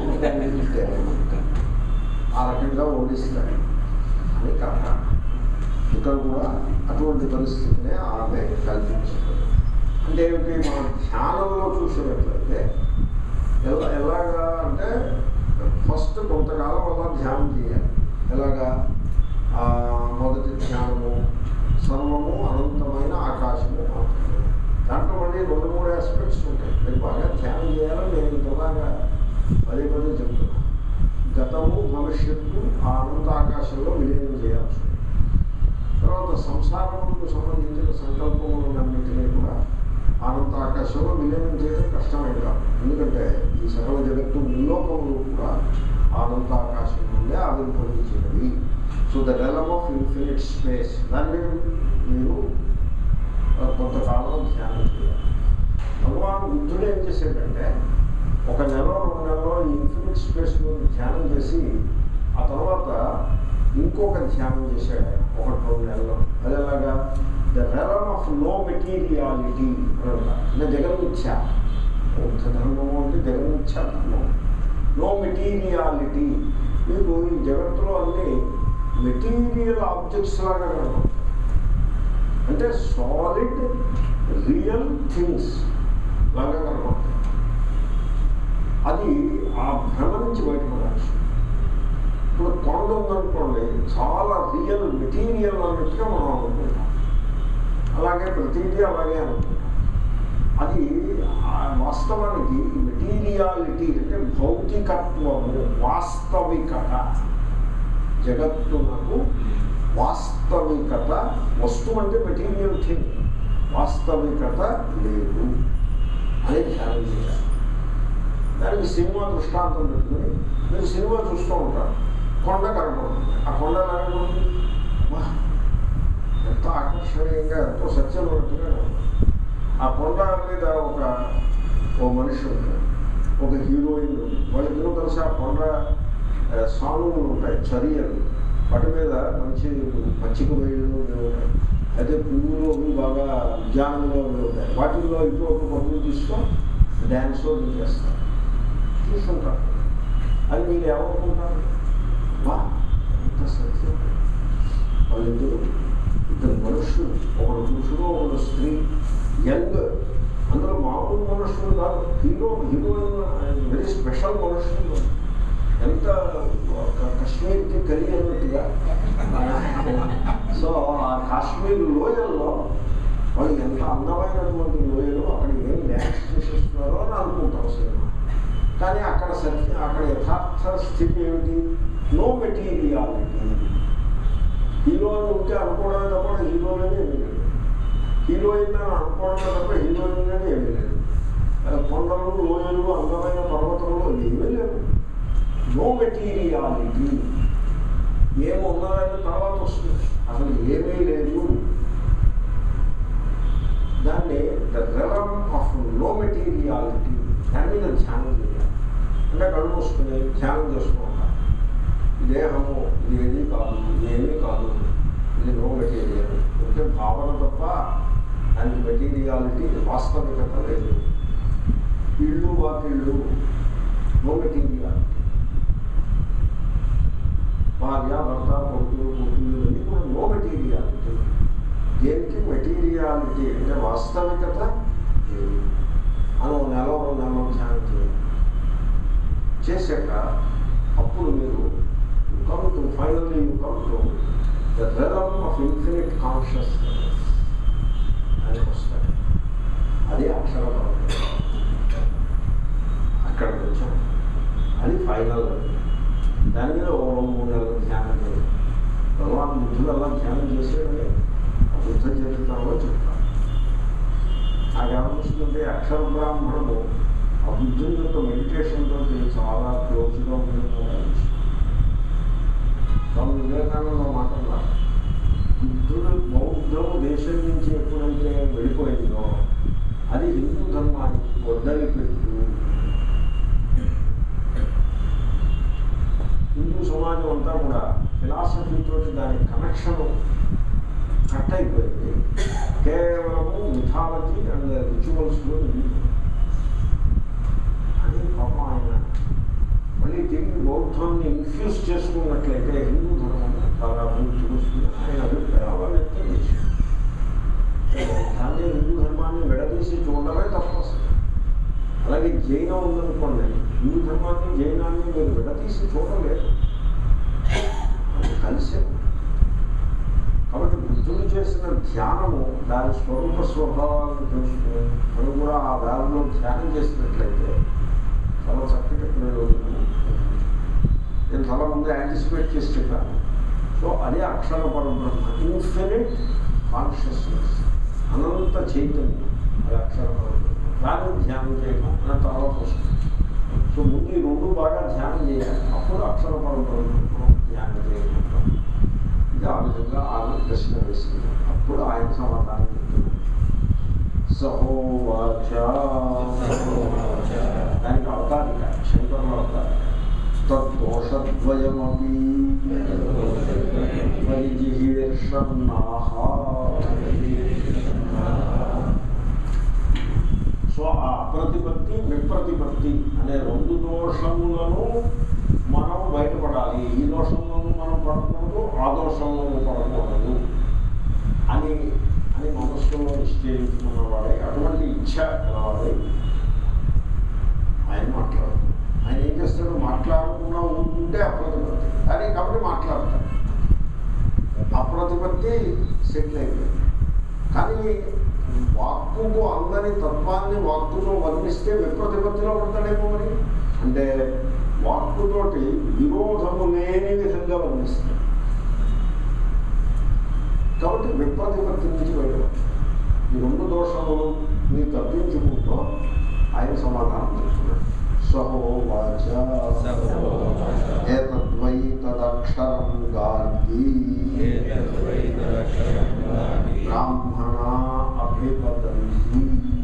ఆ రకంగా ఓడిస్తాడు అని కథ ఇక్కడ కూడా అటువంటి పరిస్థితినే ఆమె కల్పించారు అంటే ఏమిటి మనం ధ్యానంలో చూసినట్లయితే ఎలా ఎలాగా అంటే ఫస్ట్ కొంతకాలం అలా ధ్యానం చేయాలి ఎలాగా ఆ, మొదటి ధ్యానము సర్వము అనంతమైన ఆకాశము మాత్రమే దాంట్లో మళ్ళీ రెండు మూడు ఆస్పెక్ట్స్ ఉంటాయి మీరు బాగా ధ్యానం చేయాలని నేను ఇంతలాగా పదే పదే చెప్తున్నాను గతము భవిష్యత్తు ఆ అనంత ఆకాశంలో విలీనం చేయాల్సి ఉంది. తర్వాత సంసారములకు సంబంధించిన సంకల్పములన్నింటినీ కూడా అనంత ఆకాశంలో విలీనం చేయడం కష్టమే కాదు ఎందుకంటే ఈ సకల జగత్తు ముల్లోకములు కూడా అనంత ఆకాశం నుండే ఆవిర్భవించినవి so the realm of infinite space దాన్ని మీరు ఆ, కొంతకాలం ధ్యానం చేయాలి భగవాన్ బుద్ధుడు ఏం చేశాడంటే ఒక నెల రెండు నెలలో ఈ ఇన్ఫినిట్ స్పేస్ గురించి ధ్యానం చేసి ఆ తర్వాత ఇంకొక ధ్యానం చేశాడు ఆయన ఒకటి రెండు నెలలు అది ఎలాగా the realm of no materiality అంటే జగన్మిథ్య బౌద్ధ ధర్మము అంటే జగన్మిథ్య ధర్మం నో మెటీరియాలిటీ మీకు ఈ జగత్తులో అన్ని మెటీరియల్ ఆబ్జెక్ట్స్ లాగా కనపడతాయి అంటే సాలిడ్ రియల్ థింగ్స్ లాగా కనపడతాయి అది ఆ భ్రమ నుంచి బయటపడాల్సి ఇప్పుడు కొండ ఉందనుకోండి చాలా రియల్ మెటీరియల్ అన్నట్టుగా మనం అనుకుంటాం అలాగే ప్రతిదీ అలాగే అనుకుంటాం అది ఆ వాస్తవానికి మెటీరియాలిటీ అంటే భౌతికత్వము వాస్తవికత జగత్తునకు వాస్తవికత వస్తువు అంటే మెటీరియల్ థింగ్ వాస్తవికత లేదు అని ధ్యానం చేయాలి దానికి సినిమా దృష్టాంతం పెట్టుకుని మీరు సినిమా చూస్తూ ఉంటారు కొండ కనపడుతుంది ఆ కొండ ఎలా కనపడుతుంది వా, ఎంత ఆకర్షణీయంగా ఎంతో సత్యం ఉన్నట్టుగా కనపడుతుంది. ఆ కొండ మీద ఒక ఓ మనిషి ఉంటాడు ఒక హీరోయిన్ ఉంది వాళ్ళిద్దరూ కలిసి ఆ కొండ ఆ, సానువులు ఉంటాయి చర్యలు వాటి మీద మంచి పచ్చిక వేళ్ళు ఇవి ఉంటాయి అయితే పువ్వులు అవి బాగా ఉద్యానంలో అవి ఉంటాయి వాటిల్లో ఇటు ఒక పనులు తీసుకొని డ్యాన్స్లో చేస్తారు చూస్తుంటారు అది మీరు ఏమనుకుంటారు వా ఎంత సత్యం వాళ్ళిద్దరు ఇద్దరు మనుషులు ఒకడు పురుషుడు ఒకడు స్త్రీ యంగ్ అందులో మామూలు మనుషులు కాదు హీరో హీరోయిన్ వెరీ స్పెషల్ మనుషులు ఎంత ఒక కాశ్మీర్కి కలిగినట్టుగా సో ఆ కాశ్మీర్ లోయల్లో వాళ్ళు ఎంత అందమైనటువంటి లోయలు అక్కడ ఏం డ్యాన్స్ చేసేస్తున్నారో అని అనుకుంటాం సినిమా కానీ అక్కడ సత్య అక్కడ యథార్థ స్థితి ఏమిటి నో మెటీరియాలిటీ హీరోయిన్ ఉంటే అనుకోవడమే తప్ప హీరోయిన్ ఏమీ లేదు హీరోయిన్ అని అనుకోవడమే తప్ప హీరోయిన్ అని ఏమీ లేదు ఆ కొండలు లోయలు అందమైన పర్వతములు ఏమీ లేవు నో మెటీరియాలిటీ ఏమున్నదని తర్వాత వస్తుంది అసలు ఏమీ లేదు దాన్ని the realm of no materiality దాని మీద ధ్యానం చేయాలి అంటే కళ్ళు మూసుకుని ధ్యానం చేసుకుంటాం ఈ దేహము ఇది ఏది కాదు ఇది ఏమీ కాదు ఇది నో మెటీరియల్ అంటే భావన తప్ప దానికి మెటీరియాలిటీ వాస్తవికత లేదు ఇళ్ళు వాకిళ్ళు నో మెటీరియాలిటీ భార్య భర్త కొడుకులు కూతుళ్ళు ఇవన్నీ కూడా నో మెటీరియాలిటీ దేనికి మెటీరియాలిటీ అంటే వాస్తవికత లేదు అని ఒక నెల రెండు నెలలు ధ్యానం చేయాలి చేశాక అప్పుడు మీరు come to finally you come to the realm of infinite consciousness అని వస్తాయి అది అక్షర అక్కడికి వచ్చాం అది ఫైనల్ దాని మీద ఓ రెండు మూడు నెలలు ధ్యానం చేయాలి భగవాన్ బుద్ధుడు అలా ధ్యానం చేసేయండి ఆ బుద్ధ చరిత్రలో చెప్తాను నాకేమనిపిస్తుందంటే అక్షర బ్రాహ్మణము ఆ బుద్ధుని యొక్క మెడిటేషన్తో చాలా క్లోజ్గా ఉంటుందని అనిపిస్తుంది స్వామి వివేకానంద మాటల్లో బుద్ధుడు బౌద్ధం దేశం నుంచి ఎప్పుడైతే వెళ్ళిపోయిందో అది హిందూ ధర్మానికి వడ్డలి పెట్టు హిందూ సమాజం అంతా కూడా ఫిలాసఫీతో దాని కనెక్షన్ కట్ అయిపోయింది కేవలము మిథాలజీ అండ్ రిచువల్స్లో నిలిచిపోయింది అని పాపం ఆయన మళ్ళీ తిరిగి బౌద్ధాన్ని ఇన్ఫ్యూజ్ చేసుకున్నట్లయితే హిందూ ధర్మం చాలా అభివృద్ధి చూస్తుంది ఆయన అభిప్రాయాలు వ్యక్తం చేశారు బౌద్ధాన్ని హిందూ ధర్మాన్ని విడదీసి చూడడమే తప్ప అసలు అలాగే జైనం ఉందనుకోండి హిందూ ధర్మాన్ని జైనాన్ని మీరు విడదీసి చూడలేదు అది కలిసే ఉంది. కాబట్టి బుద్ధుడు చేసిన ధ్యానము దాని స్వరూప స్వభావాలను తెలుసుకుని మనం కూడా ఆ దారిలో ధ్యానం చేసినట్లయితే చాలా చక్కటి ప్రయోజనం నేను చాలా ముందు యాంటిసిపేట్ చేసి చెప్పాను సో అదే అక్షర పరబ్రహ్మ ఇన్ఫినిట్ కాన్షియస్నెస్ అనంత చైతన్యం అది అక్షర పరబ్రహ్మ దాన్ని ధ్యానం చేయడం అనే తర్వాత వస్తుంది సో ముందు ఈ రెండు బాగా ధ్యానం చేయాలి అప్పుడు అక్షర పరబ్రహ్మ ధ్యానం చేయగలుగుతాం ఇది ఆ విధంగా ఆమె ప్రశ్న వేసింది అప్పుడు ఆయన సమాధానం చెప్తున్నారు సహోవాచ దానికి అవతారిక శంకరుల అవతారిక తద్దోషద్వయమపి పరిజిహీర్షన్నాహ సో ఆ అప్రతిపత్తి విప్రతిపత్తి అనే రెండు దోషములను మనం బయటపడాలి ఈ దోషంలోనూ మనం పడకూడదు ఆ దోషంలోనూ పడకూడదు అని అని మనస్సులో నిశ్చయించుకున్నవాడే అటువంటి ఇచ్ఛ కలవాడే ఆయన మాట్లాడు ఆయన ఏం చేస్తాడు మాట్లాడకుండా ఉంటే అప్రతిపత్తి కానీ కాబట్టి మాట్లాడతాడు అప్రతిపత్తి సెటిల్ అయిపోయింది కానీ వాక్కుకు అందని తత్వాన్ని వాక్కుతో వర్ణిస్తే విప్రతిపత్తిలో పడతాడేమో మరి అంటే వాక్కుతోటి విరోధము లేని విధంగా వర్ణిస్తాడు కాబట్టి విప్రతిపత్తి నుంచి బయటపడతాడు ఈ రెండు దోషములు నీ తప్పించుకుంటూ ఆయన సమాధానం చెప్తున్నాడు సహోవాచ ఏతద్వై తదక్షరం గార్గి బ్రాహ్మణ అభివదంతి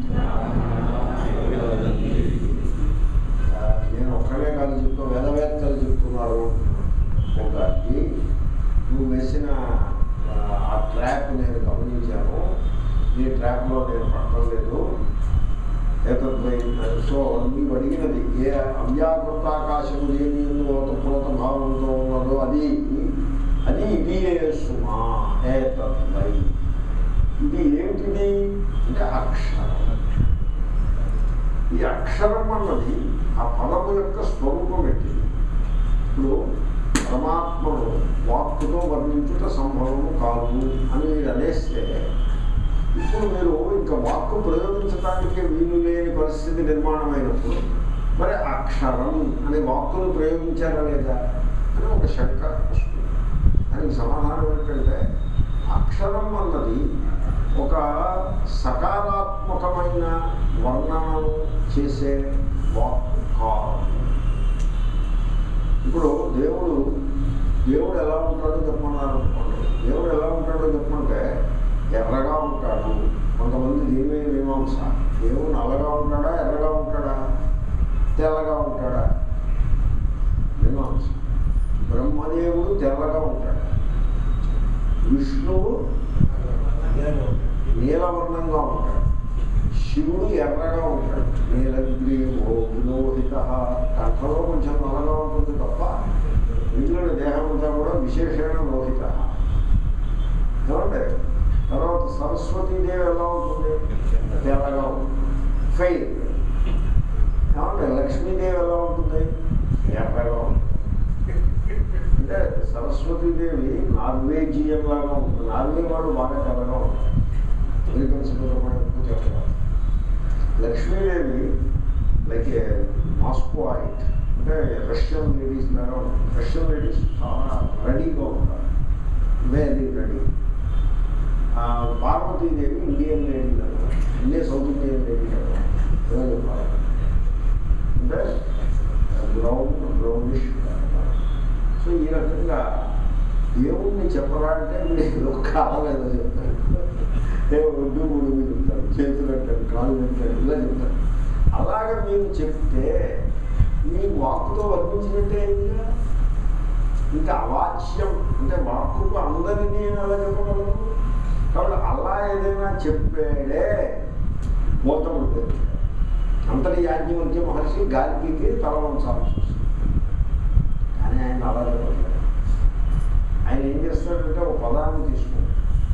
ఆ, నేను ఒక్కడే కాదు చెప్తూ వేదవేత్తలు చెప్తున్నారు ఒకటి నువ్వు వేసిన ఆ, ఆ ట్రాప్ నేను గమనించాను నీ ట్రాప్లో నేను పట్టలేదు ఏతద్వై సో నీవు అడిగినది ఏ అవ్యాకృతాకాశము దేని పూత భావంతో ఉన్నదో అది అది ఇది సుమా ఏతద్వై ఇది ఏమిటిది అంటే అక్షరం ఈ అక్షరం అన్నది ఆ పదము యొక్క స్వరూపం ఏంటిది ఇప్పుడు పరమాత్మను వాక్కుతో వర్ణించుట సంభవము కాదు అని మీరు అనేస్తే ఇప్పుడు మీరు ఇంకా వాక్కు ప్రయోగించడానికి వీలు లేని పరిస్థితి నిర్మాణమైనప్పుడు మరి అక్షరం అనే వాక్కును ప్రయోగించారా లేదా అని ఒక శంక వస్తుంది దానికి సమాధానం ఏంటంటే అక్షరం అన్నది ఒక సకారాత్మకమైన వర్ణనను చేసే వాక్కు కాదు ఇప్పుడు దేవుడు దేవుడు ఎలా ఉంటాడో చెప్పమన్నారు అనుకోండి దేవుడు ఎలా ఉంటాడో చెప్పమంటే ఎర్రగా ఉంటాడు కొంతమంది దీని మీమాంస దేవుడు నల్లగా ఉంటాడా ఎర్రగా ఉంటాడా తెల్లగా ఉంటాడా మీమాంస బ్రహ్మదేవుడు తెల్లగా ఉంటాడు విష్ణువు నీలవర్ణంగా ఉంటాడు శివుడు ఎర్రగా ఉంటాడు నీలగ్రీవో విలోహిత కంఠంలో కొంచెం నల్లగా ఉంటుంది తప్ప మిగిలిన దేహం అంతా కూడా విశేషమైన లోహిత ఏమంటే తర్వాత సరస్వతీదేవి ఎలా ఉంటుంది తెల్లగా ఉంటుంది ఫెయిర్ ఏమంటే లక్ష్మీదేవి ఎలా ఉంటుంది ఎర్రగా ఉంటుంది అంటే సరస్వతీదేవి నార్వేజియన్ లాగా ఉంటుంది నార్వే వాడు బాగా తెల్లగా ఉంటుంది అమెరికన్ సుబ్రహ్మణ్యం ఎక్కువ చెప్పారు లక్ష్మీదేవి లైక్ ఏ మాస్కోయిట్ అంటే రష్యన్ లేడీస్ లాగా ఉంటుంది రష్యన్ లేడీస్ చాలా రెడీగా ఉంటారు very ready Parvatidevi Indian lady లాగా ఇండియా సౌత్ ఇండియన్ లేడీ లాగా ఏదో చెప్పాలి అంటే బ్రౌన్ బ్రౌనిష్ సో ఈ రకంగా దేవుణ్ణి చెప్పరా అంటే మీరు ఏదో కాలం ఏదో చెప్తారు ఏ ఒడ్డు ముడుగు చెప్తారు చేతులు అంటారు కాళ్ళు అంటారు ఇలా చెప్తారు అలాగే మీరు చెప్తే మీ వాక్కుతో వర్ణించినట్టే అయిందిగా ఇంకా అవాచ్యం అంటే వాక్కుకు అందరినీ అని అలా చెప్పగలరు కాబట్టి అలా ఏదైనా చెప్పాడే గౌతముడు పేరు అంతటి యాజ్ఞవల్క్య మహర్షి గాలికి తల వంచాల్సి వస్తుంది కానీ ఆయన అలా చెప్పలేదు ఆయన ఏం చేస్తాడంటే ఒక పదాన్ని తీసుకుంటాడు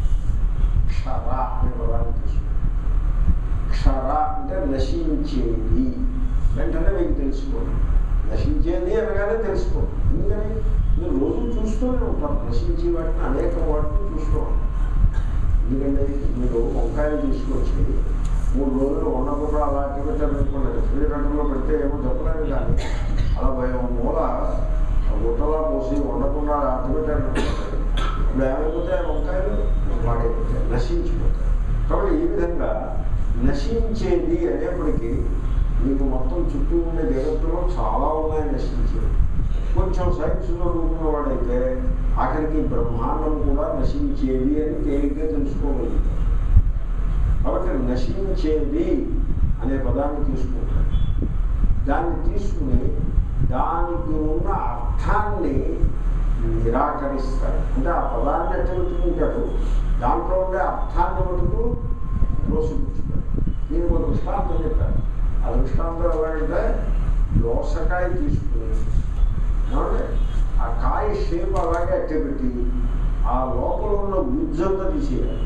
క్షర అనే పదాన్ని తీసుకుంటాడు క్షర అంటే నశించేది వెంటనే మీకు తెలుసుకోండి నశించేది అనగానే తెలుసుకోండి ఎందుకని మీరు రోజు చూస్తూనే ఉంటారు నశించే వాటిని అనేక వాటిని చూస్తూ ఉంటారు ఎందుకంటే మీరు వంకాయలు తీసుకొచ్చి మూడు రోజులు ఉండకుండా అలా పెట్టారనుకోండి రిఫ్రిజిరేటర్లో పెడితే ఏమో చెప్పలేదు కానీ అలా భయం మూల గుట్టలా పోసి ఉండకుండా అట్టబెట్టారనుకోండి ఇప్పుడు ఏమైపోతాయి వంకాయలు వాడైపోతాయి నశించిపోతాయి కాబట్టి ఈ విధంగా నశించేది అనేప్పటికీ మీకు మొత్తం చుట్టూ ఉండే జగత్తులో చాలా ఉన్నాయి నశించేది కొంచెం సైన్స్లో ఉన్న వాడైతే ఆఖరికి బ్రహ్మాండం కూడా నశించేది అని తేలిగ్గా తెలుసుకోగలుగుతారు కాబట్టి నశించేది అనే పదాన్ని తీసుకుంటాడు దాన్ని తీసుకుని దానికి ఉన్న అర్థాన్ని నిరాకరిస్తాడు అంటే ఆ పదాన్ని ఎట్ట పెట్టుకుంటాడు దాంట్లో ఉండే అర్థాన్ని మటుకు త్రోసిపుచ్చుతాడు నేను ఒక దృష్టాంతం చెప్పాను ఆ దృష్టాంతం ఎలాగంటే దోసకాయ తీసుకుని ఏమంటే ఆ కాయ షేప్ అలాగే అట్టబెట్టి ఆ లోపల ఉన్న గుజ్జంతా తీసేయాలి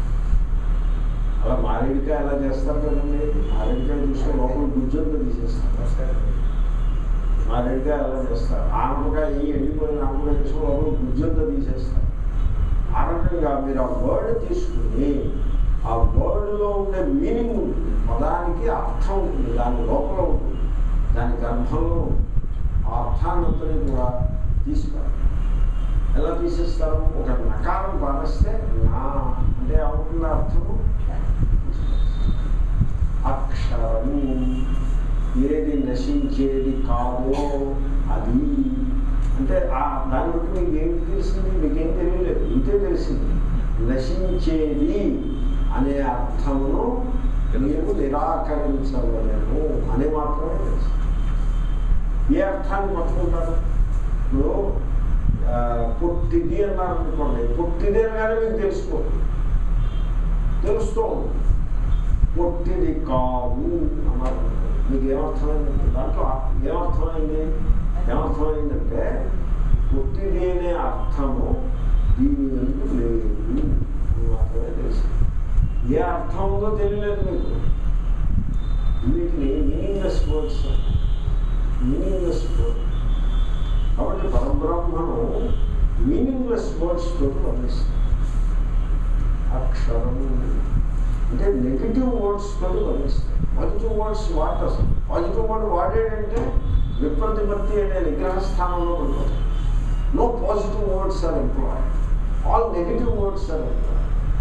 అలా మారేడికాయ అలా చేస్తారు కదండి మారేడికాయ చూస్తే లోపల గుజ్జంతా తీసేస్తారు మారేడికాయ అలా చేస్తారు ఆనపకాయ ఈ ఎండిపోయిన ఆనపకాయ తీసుకుని లోపల గుజ్జంతా తీసేస్తారు ఆ రకంగా మీరు ఆ వర్డ్ తీసుకుని ఆ వర్డ్లో ఉండే మీనింగ్ ఉంటుంది పదానికి అర్థం ఉంటుంది దాని లోపల ఉంటుంది దాని గర్భంలో ఉంటుంది ఆ అర్థాన్నంతని కూడా తీస్తారు ఎలా తీసేస్తారు ఒక నకారం పారేస్తే నా అంటే ఏమవుతుంది అర్థము అక్షరము ఏది నశించేది కాదో అది అంటే ఆ దాన్ని బట్టి మీకు ఏం తెలిసింది మీకేం తెలియలేదు ఇంతే తెలిసింది నశించేది అనే అర్థమును మీరు నిరాకరించవలేము అని మాత్రమే తెలుసు ఏ అర్థాన్ని పట్టుకుంటారు ఇప్పుడు ఆ, పుట్టిది అన్నారు అనుకోండి పుట్టిది అనగానే మీకు తెలుసుకోండి తెలుస్తూ ఉంది పొట్టిది కాదు అన్నారు మీకు ఏమర్థమైంది దాంట్లో ఏమర్థమైంది ఏమర్థమైందంటే పొట్టిది అనే అర్థము దీని ఎందుకు లేదు అని మాత్రమే తెలుసు ఏ అర్థం ఉందో తెలియలేదు మీకు వీటిని మీనింగ్లెస్ వర్డ్స్ మీనింగ్లెస్ వర్డ్ కాబట్టి పరబ్రహ్మను మీనింగ్లెస్ వర్డ్స్ తోటి వర్ణిస్తుంది అక్షరం అంటే నెగిటివ్ వర్డ్స్ తోటి వర్ణిస్తాయి పాజిటివ్ వర్డ్స్ వాట్ అసలు పాజిటివ్ వర్డ్ వాడేటంటే విప్రతిపత్తి అనే నిగ్రహ స్థానంలో పడిపోతాయి no positive words are employ all negative words are employ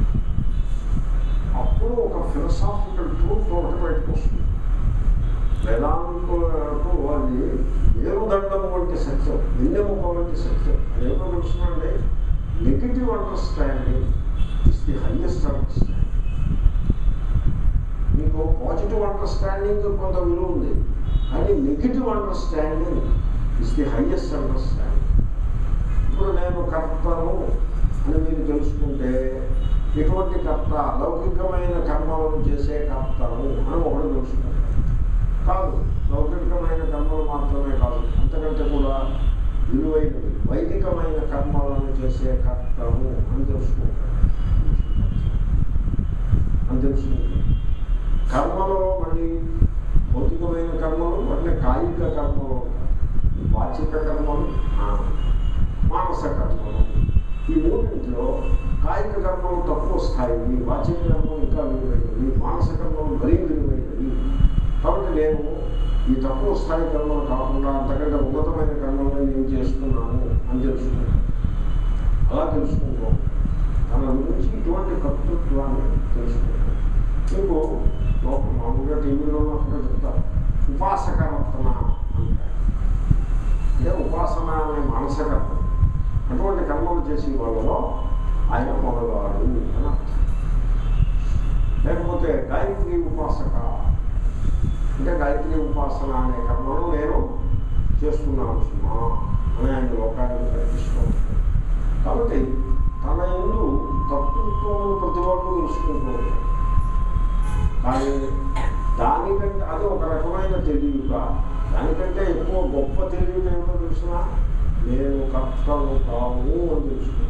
అప్పుడు ఒక ఫిలసాఫికల్ ట్రూత్ ఒకటి బయటకు వస్తుంది వేదాంతులకు అది ఏరుదండం వంటి సత్యం వెన్నెముక వంటి సత్యం అదేమో తెలుసునండి negative understanding is the highest understanding మీకు పాజిటివ్ అండర్స్టాండింగ్ కొంత విలువ ఉంది కానీ negative understanding is the highest understanding ఇప్పుడు నేను కర్తను అని మీరు తెలుసుకుంటే ఎటువంటి కర్త లౌకికమైన కర్మలను చేసే కర్తను అని ఒకటి తెలుసుకుంటారు కాదు లౌకికమైన కర్మలు మాత్రమే కాదు అంతకంటే కూడా విలువైనవి వైదికమైన కర్మలను చేసే కర్తము అని తెలుసుకుంటారు అని తెలుసుకుంటారు కర్మలో మళ్ళీ భౌతికమైన కర్మలు మళ్ళీ కాయిక కర్మలు ఉంటాయి వాచిక కర్మలు ఆ, మానస కర్మలు ఈ మూడింటిలో కాయిక కర్మలు తక్కువ స్థాయివి వాచిక కర్మలు ఇంకా విలువైనవి మానస కర్మలు మరీ విలువైనవి కాబట్టి నేను ఈ తక్కువ స్థాయి కర్మలు కాకుండా అంతకంటే ఉన్నతమైన కర్మలు నేను చేస్తున్నాను అని తెలుసుకుంటాను అలా తెలుసుకుంటాం తన గురించి ఇటువంటి కర్తృత్వాన్ని తెలుసుకుంటాం మీకు లోపల మామూలుగా టీవీలో అక్కడ చెప్తారు ఉపాసకరత్న అంటారు అంటే ఉపాసన అనే మానసకర్త అటువంటి కర్మలు చేసే వాళ్ళలో ఆయన మొదలవాడు అని అర్థం లేకపోతే గాయత్రి ఉపాసక అంటే గాయత్రి ఉపాసన అనే కర్మను నేను చేస్తున్నాను సుమా అని ఆయన లోకాన్ని ప్రకటిస్తూ ఉంటాడు. కాబట్టి తన ఎందు కర్తృత్వం ప్రతి వాళ్ళు తెలుసుకుంటూ ఉంటాడు కానీ దానికంటే అది ఒక రకమైన తెలివిక దానికంటే ఎక్కువ గొప్ప తెలివి ఏమిటో తెలిసిన నేను కర్తను కావు అని తెలుసుకుంటాను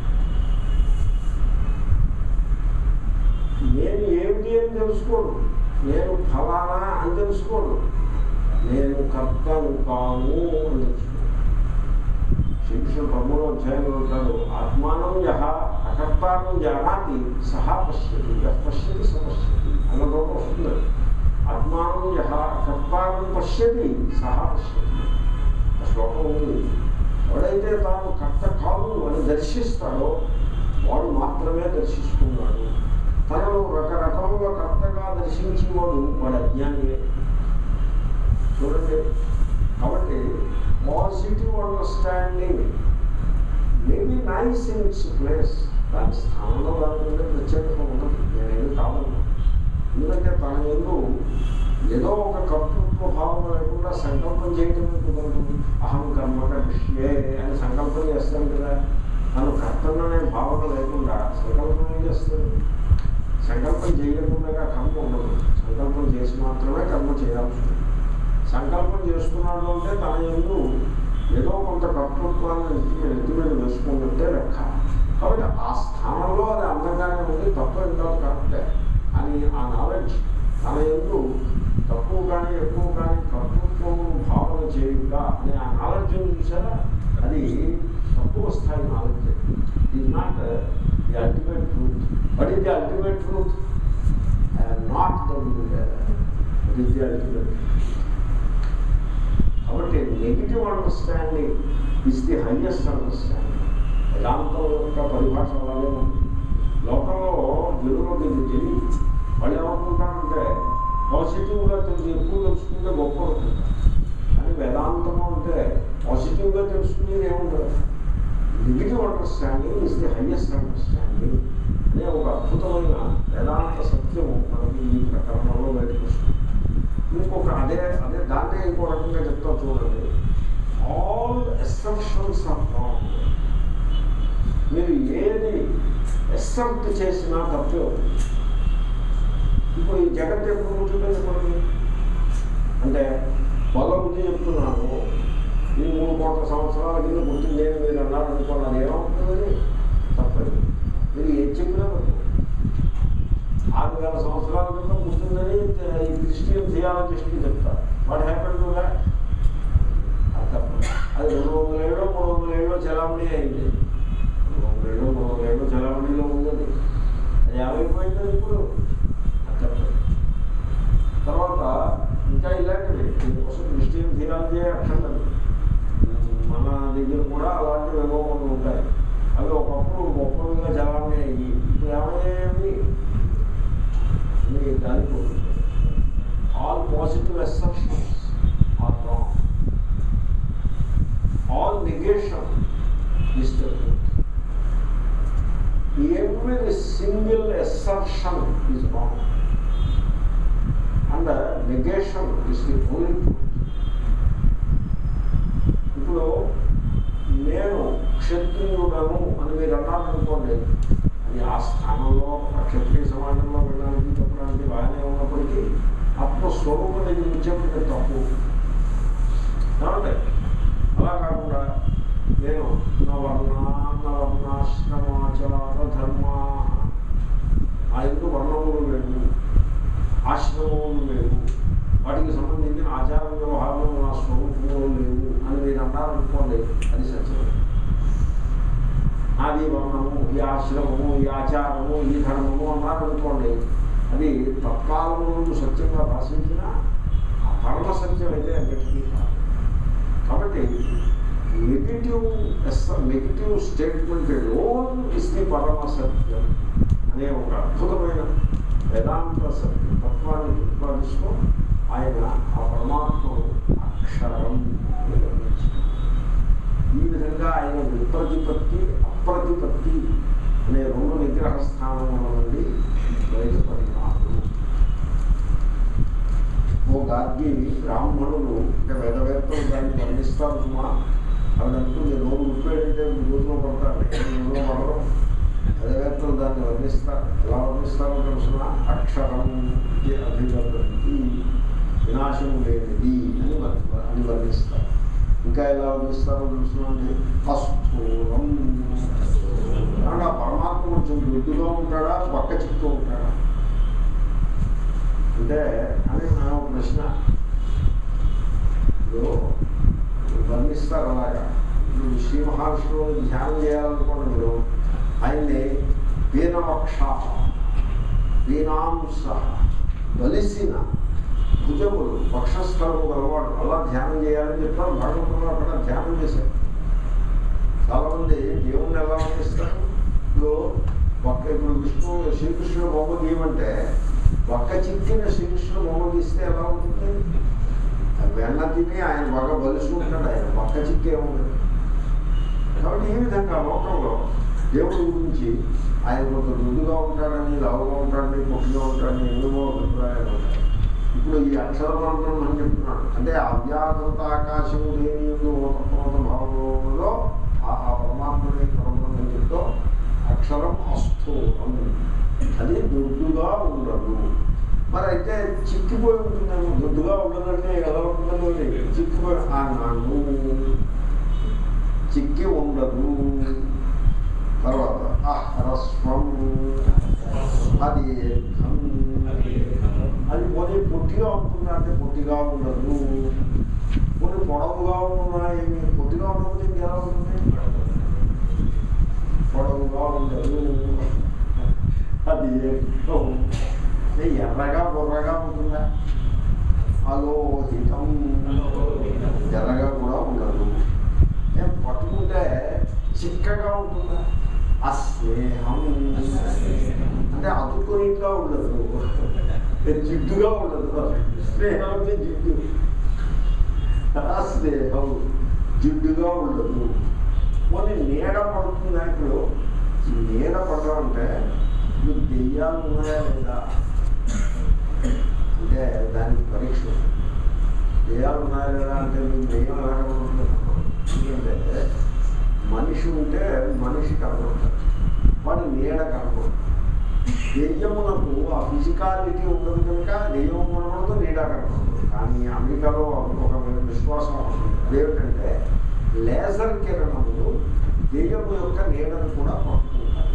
నేను ఏమిటి అని తెలుసుకోను నేను ఫలానా అని తెలుసుకోను నేను కర్తను కాను అని తెలుసుకోను శ్రీకృష్ణ పదమూడో అధ్యాయంలో ఉంటాడు ఆత్మానం యహ అకర్తానం జానాతి సహా పశ్యతి యహ్ పశ్యతి స పశ్యతి అన్నదో వస్తుంది ఆత్మానం యహ అకర్తానం పశ్యతి సహా పశ్యతి ఆ శ్లోకం ఉంది ఎవడైతే తాను కర్త కాదు అని దర్శిస్తాడో వాడు మాత్రమే దర్శిస్తున్నాడు తనను రకరకముగా కర్తగా దర్శించేవాడు వాడు అజ్ఞానియే చూడండి కాబట్టి positive understanding maybe nice in its place దాని స్థానంలో దాని మీద ప్రత్యేకత ఉండదు నేనేమి కాదన్నా ఎందుకంటే తన ఎందు ఏదో ఒక కర్తృత్వ భావం లేకుండా సంకల్పం చేయటమే కుదరదు అహం కర్మక విషయే అని సంకల్పం చేస్తాను కదా తను కర్తననే భావన లేకుండా సంకల్పం ఏం చేస్తాడు సంకల్పం చేయకుండా కర్మ ఉండదు సంకల్పం చేసి మాత్రమే కర్మ చేయాల్సి ఉంటుంది సంకల్పం చేస్తున్నాడు అంటే తన ఎందు ఏదో కొంత కర్తృత్వాన్ని ఎత్తి మీద ఎత్తి మీద వేసుకుంటుంటే లెక్క కాబట్టి ఆ స్థానంలో అది అందంగానే ఉంది తప్ప కాదు కరెక్టే అని ఆ నాలెడ్జ్ తన ఎందు తక్కువ కానీ ఎక్కువ కానీ కర్తృత్వము భావన చేయుట అనే ఆ నాలెడ్జ్ చూసారా అది తక్కువ స్థాయి knowledge is not the ultimate truth but ఇది ultimate truth not the it is the ultimate కాబట్టి negative understanding is the highest understanding వేదాంతం యొక్క పరిభాష అలాగే ఉంది లోకంలో జనులకు ఇది తెలియదు వాళ్ళు ఏమనుకుంటారంటే పాజిటివ్గా తెలుసు ఎక్కువ తెలుసుకుంటే గొప్ప అవుతుంది కానీ వేదాంతము అంటే పాజిటివ్గా తెలుసుకునేది ఏముండదు negative understanding is the highest understanding అనే ఒక అద్భుతమైన వేదాంత సత్యము మనకి ఈ ప్రకరణంలో బయటకు వస్తుంది ఇంకొక అదే అదే దాన్నే ఇంకో రకంగా చెప్తా చూడండి ఆల్ ఎస్సెప్షన్స్ ఆఫ్ రాంగ్ మీరు ఏది ఎస్సెప్ట్ చేసినా తప్పే అవుతుంది ఇప్పుడు ఈ జగత్ ఎప్పుడు కూర్చుంటుంది చెప్పండి అంటే వాళ్ళ బుద్ధి చెప్తున్నాను ఇది మూడు కోట్ల సంవత్సరాల కింద పుట్టింది నేను మీరు అన్నారు అనుకోండి అది ఏమవుతుంది తప్పదు మీరు ఏం చెప్పినా తప్పు. ఆరు వేల సంవత్సరాల క్రితం పుట్టిందని ఈ క్రిస్టియన్ థియాలజిస్ట్కి చెప్తారు వాట్ హ్యాపెన్ టు దాట్ అది తప్పు అది రెండు వందల ఏళ్ళు మూడు వందల ఏళ్ళు చలామణి అయింది రెండు వందల ఏళ్ళు మూడు వందల ఏళ్ళు చలామణిలో ఉన్నది అది ఏమైపోయింది ఇప్పుడు అది తప్పు తర్వాత ఇంకా ఇలాంటివి దీనికోసం క్రిస్టియన్ థియాలజీ అక్కర్లేదు మన దగ్గర కూడా అలాంటివి ఏవో కొన్ని ఉంటాయి అవి ఒకప్పుడు గొప్పవిగా చలామణి అయ్యి ఇప్పుడు ఏమయ్యాయి దానికి all positive exceptions are wrong all negation is the every single assertion is wrong and negation is the only truth ఇప్పుడు నేను క్షత్రియుడను అని మీరు అన్నారనుకోండి అది ఆ స్థానంలో ఆ క్షత్రియ సమాజంలో వెళ్ళడానికి చెప్పడానికి బాగానే ఉన్నప్పటికీ ఆత్మస్వరూపం దగ్గర వచ్చేప్పటికీ తప్పు ఏమంటే అలా కాకుండా నేను నా వర్ణ నా వర్ణాశ్రమాచార ధర్మ ఆ ఎందుకు వర్ణములు లేవు ఆశ్రమములు లేవు వాటికి సంబంధించిన ఆచార వ్యవహారములు నా స్వరూపములు లేవు అని మీరు అన్నారనుకోండి అది సత్యం నాది వర్ణము ఈ ఆశ్రమము ఈ ఆచారము ఈ ధర్మము అన్నారనుకోండి అది తత్కాలము నుండి సత్యంగా భాషించిన ఆ పరమ సత్యం అయితే ఎప్పటికీ కాదు కాబట్టి negative negative statement alone is the పరమ సత్యం అనే ఒక అద్భుతమైన వేదాంత సత్యం తత్వాన్ని ప్రతిపాదిస్తూ ఆయన ఆ పరమాత్మను అక్షరం అని వర్ణించారు. ఈ విధంగా ఆయన విప్రతిపత్తి అప్రతిపత్తి అనే రెండు విగ్రహ స్థానముల నుండి బయటపడినాడు ఓ గార్గి బ్రాహ్మణులు అంటే వేదవేత్తలు దాన్ని వర్ణిస్తారు సుమా అదంటూ నేను నోరు ఉప్పేటంటే రోజులో పడతాను రోజులో పడరు వేదవేత్తలు దాన్ని వర్ణిస్తారు ఎలా వర్ణిస్తారో తెలుసిన అక్షరం అభివర్తి వినాశం లేనిది అని వర్- అని వర్ణిస్తారు ఇంకా ఎలా వర్ణిస్తారో తెలుసునండి అస్థూలం అంటే ఆ పరమాత్మ కొంచెం దొడ్డుగా ఉంటాడా పక్క చిక్తూ ఉంటాడా అంటే అని నా ఒక ప్రశ్న ఇప్పుడు వర్ణిస్తారు అలాగా ఇప్పుడు శ్రీ మహావిష్ణువు ధ్యానం చేయాలనుకోండి మీరు ఆయన్ని వీణవక్ష వీణాంశ బలిసిన భుజములు వక్షస్థలము గలవాడు అలా ధ్యానం చేయాలని చెప్పారు భాగవతంలో అక్కడ ధ్యానం చేశారు చాలామంది దేవుణ్ణి ఎలా వర్ణిస్తారు ఇప్పుడు ఒక్క ఇప్పుడు విష్ణు శ్రీకృష్ణుడు బొమ్మ గీయమంటే ఒక్క చిక్కిన శ్రీకృష్ణుడు బొమ్మ గీస్తే ఎలా ఉంటుంది వెన్న తిని ఆయన బాగా బలిసి ఉంటాడు ఆయన ఒక్క చిక్కే ఉండదు కాబట్టి ఈ విధంగా లోకంలో దేవుడి గురించి ఆయన కొంత మృదుగా ఉంటాడని లావుగా ఉంటాడని పొట్టిగా ఉంటాడని ఎన్నో అభిప్రాయాలు ఉంటాయి ఇప్పుడు ఈ అక్షరమంత్రం అని చెప్తున్నాడు అంటే అవ్యాకృత ఆకాశము లేని ఓతప్రోత భావంలో ఆ ఆ పరమాత్మని పరబ్రహ్మం చెప్తూ అక్షరం అస్థూలం అది దొడ్డుగా ఉండదు మరి అయితే చిక్కిపోయి ఉంటుందేమో దొడ్డుగా ఉండదంటే ఎలా ఉంటుందో తెలియదు. చిక్కిపోయి అన్నాను చిక్కి ఉండదు తర్వాత అహ్రస్వం అది అది పోనీ పొట్టిగా ఉంటుందా అంటే పొట్టిగా ఉండదు కొన్ని పొడవుగా ఉన్నాయి పొట్టిగా ఉండకపోతే ఇంకెలా ఉంటుంది పొడవుగా ఉండదు అది ఏకం. ఏ ఎర్రగా బుర్రగా ఉంటుందా అలోహితం ఎర్రగా కూడా ఉండదు ఏం పట్టుకుంటే చిక్కగా ఉంటుందా అస్నేహం అంటే అతుక్కునిగా ఉండదు జిడ్డుగా ఉండదు స్నేహం అంటే జిడ్డు ఆ స్నేహం జిడ్డుగా ఉండదు కొన్ని నీడ పడుతుంది ఇప్పుడు ఈ నీడ పడడం అంటే మీకు దెయ్యాలు ఉన్నాయా లేదా అంటే దానికి పరీక్ష ఉంది. దెయ్యాలు ఉన్నాయా లేదా అంటే మీకు దెయ్యం ఎలా కనబడుతుంది ఎందుకంటే మనిషి ఉంటే మనిషి కనబడతాడు వాడి నీడ కనబడుతుంది దెయ్యమునకు ఆ ఫిజికాలిటీ ఉండదు కనుక దెయ్యం కనబడదు నీడ కనబడదు కానీ అమెరికాలో ఒక విశ్వాసం ఉంటుంది అదేమిటంటే లేజర్ కిరణములు దెయ్యము యొక్క నీడను కూడా పట్టుకుంటాయి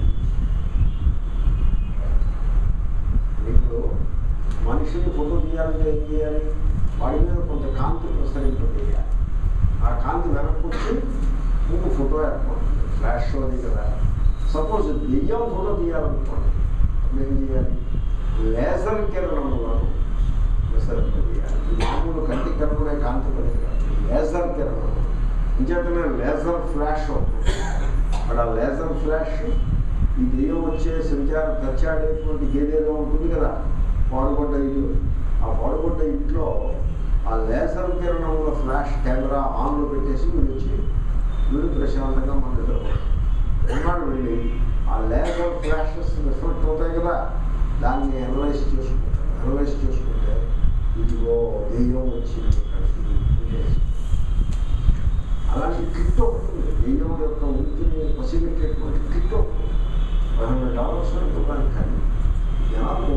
ఇప్పుడు మనిషిని ఫోటో తీయాలంటే ఏం చేయాలి వాడి మీద కొంత కాంతి ప్రసరింపజేయాలి ఆ కాంతి వెనక్కి వచ్చి మీకు ఫోటో ఏర్పడుతుంది ఫ్లాష్ అది కదా సపోజ్ దెయ్యం ఫోటో తీయాలనుకోండి అప్పుడు ఏం చేయాలి లేజర్ కిరణములను ప్రసరింపజేయాలి ఈ మామూలు కంటికి కనపడే కాంతి పని కాదు లేజర్ కిరణం ఇంచేతనే లేజర్ ఫ్లాష్ అవుతుంది అక్కడ లేజర్ ఫ్లాష్ ఈ దెయ్యం వచ్చే సంచార తెచ్చాడేటువంటి గేదేదో ఉంటుంది కదా పాడుబడ్డ ఇల్లు ఆ పాడుబడ్డ ఇంట్లో ఆ లేజర్ కిరణంలో ఫ్లాష్ కెమెరా ఆన్లో పెట్టేసి వీళ్ళు వచ్చి వీళ్ళు ప్రశాంతంగా మన దగ్గర ఉన్నాడు వెళ్ళి ఆ లేజర్ ఫ్లాషెస్ రిఫ్లెక్ట్ అవుతాయి కదా దాన్ని అనలైజ్ చేసుకుంటారు అనలైజ్ చేసుకుంటే ఇదిగో దెయ్యం వచ్చింది ఇక్కడికి అలాంటి కిట్ ఒకటి ఉంది దెయ్యం యొక్క ఉనికిని పసిగట్టేటువంటి కిట్ ఒకటి ఉంది. ఫైవ్ హండ్రెడ్ డాలర్స్ దుకాణం కానీ జనాలు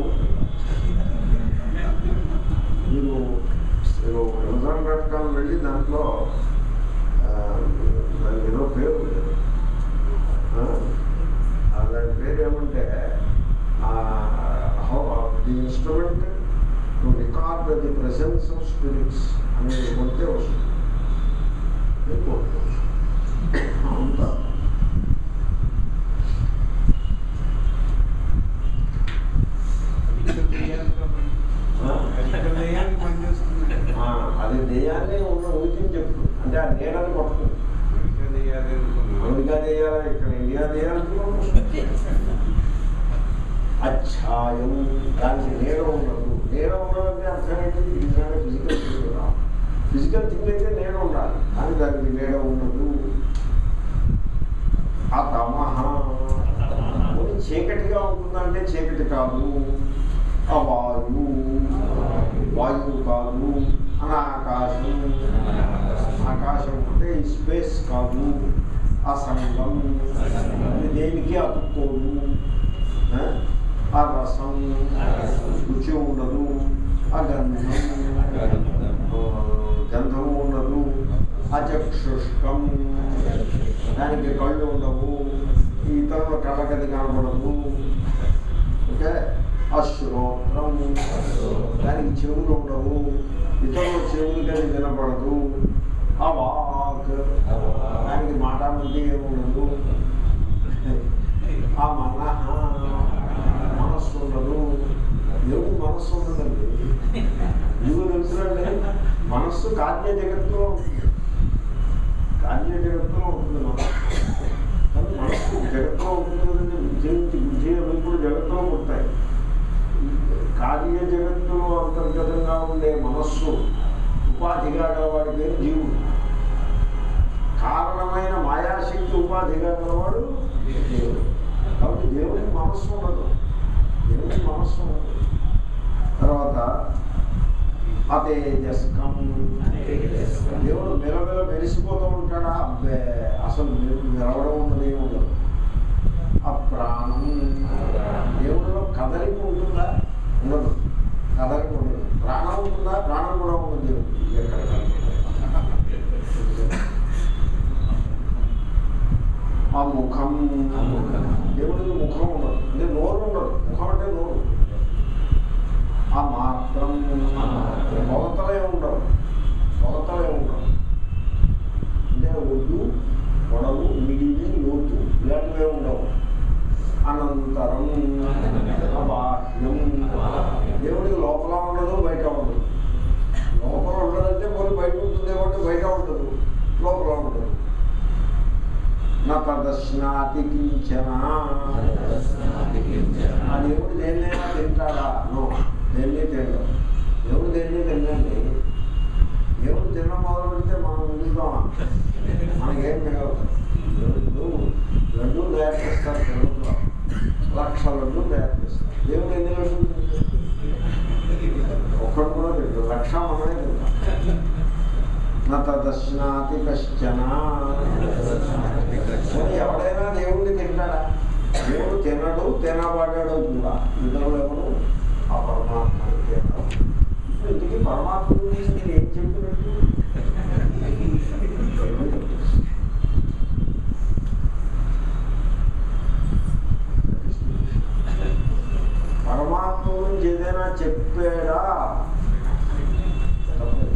మీరు మీరు అమెజాన్ డాట్ కామ్ వెళ్ళి దాంట్లో ఆ, దానికి ఏదో పేరు ఉంది. ఆ, ఆ దాని పేరు ఏమంటే the instrument to record the presence of spirits అనేది కొంటే వస్తుంది మీకు అంత ఆ? ఆ, అది దెయ్యాన్ని ఉన్న ఉనికిని చెప్తుంది అంటే ఆ నీడని పడుతుంది అమెరికా దెయ్యాలి ఇక్కడ ఇండియా దెయ్యాలి అచ్ఛాయం దానికి నీడ ఉండదు నీడ ఉండదంటే అర్థం ఏంటి దీనికంటే ఫిజికల్ థింగ్ కదా ఫిజికల్ థింగ్ అయితే నీడ ఉండాలి కానీ దానికి నీడ ఉండదు ఆ తమహ కొన్ని చీకటిగా ఉంటుందంటే చీకటి కాదు ఆ వాయువు వాయువు కాదు అనాకాశం ఆకాశం అంటే ఈ స్పేస్ కాదు అసంగం ఇది దేనికి అతుక్కోదు ఆ? ఆ రసం రుచి ఉండదు ఆ గంధం ఆ, గంధం ఉండదు అచక్షుష్కం దానికి కళ్ళు ఉండవు ఈ ఇతరుల కళ్ళకది కనపడదు ఓకే అశ్రోత్రం దానికి చెవులు ఉండవు ఇతరుల చెవులకి అది వినపడదు ఆ వాక్ దానికి మాట మంది ఉండదు ఆ మనః మనస్సు ఉండదు దేవుడు మనస్సు ఉండదండి మీకు తెలుసునండి మనస్సు కార్య జగత్తులో ఉంటుంది కార్య జగత్తులో ఉంటుంది మనస్సు కానీ మనస్సు జగత్తులో ఉంటుంది కదండి విద్య నుంచి బుద్ధి అవి కూడా జగత్తులో ఉంటాయి కార్య జగత్తులో అంతర్గతంగా ఉండే మనస్సు ఉపాధిగా గలవాడి పేరు జీవుడు కారణమైన మాయాశక్తి ఉపాధిగా గలవాడు దేవుడు కాబట్టి దేవుడికి మనస్సు ఉండదు దేవుడికి మనస్సు ఉండదు తర్వాత అతేజస్కం దేవుడు మెలమెల మెరిసిపోతూ ఉంటాడా అబ్బే అసలు మెరు మెరవడం ఉన్నది ఉండదు అప్రాణం దేవుడిలో కదలిక ఉంటుందా ఉండదు కదలిక ఉండదు ప్రాణం ఉంటుందా ప్రాణం కూడా ఉండదు దేవుడికి ఎక్కడ ఆ ముఖం దేవుడికి ముఖం ఉండదు అంటే నోరు ఉండదు ముఖం అంటే నోరు ఆ మాత్రం కొలతలే ఉండవు కొలతలే ఉండవు అంటే ఒడ్డు పొడవు మిడిమి లోతు ఇలాంటివే ఉండవు అనంతరం అబాహ్యం దేవుడికి లోపల ఉండదు బయట ఉండదు లోపల ఉండదంటే కొన్ని బయట ఉంటుంది కాబట్టి బయట ఉండదు లోపల ఉండదు నా తదశ్నాతి కించన ఆ దేవుడు దేన్నైనా తింటాడా నో దేన్ని మనకేం మిగలదు లడ్డు లడ్డు తయారు చేస్తారు తిరుపతిలో లక్ష లడ్డు తయారు చేస్తారు దేవుడు ఎన్ని లడ్డు ఒక్కడు కూడా తింటాడు లక్ష మనమే తింటాం నతదర్శనాతి కశ్చన పోనీ ఎవడైనా దేవుడిని తింటాడా దేవుడు తినడు తినబడ్డాడు కూడా ఇతరులు ఎవరు ఆ పరమాత్మ తినడు ఇప్పుడు ఇంటికి పరమాత్మ గురించి నేను ఏం చెప్పినట్టు పరమాత్మ గురించి ఏదైనా చెప్పాడా తప్పదు.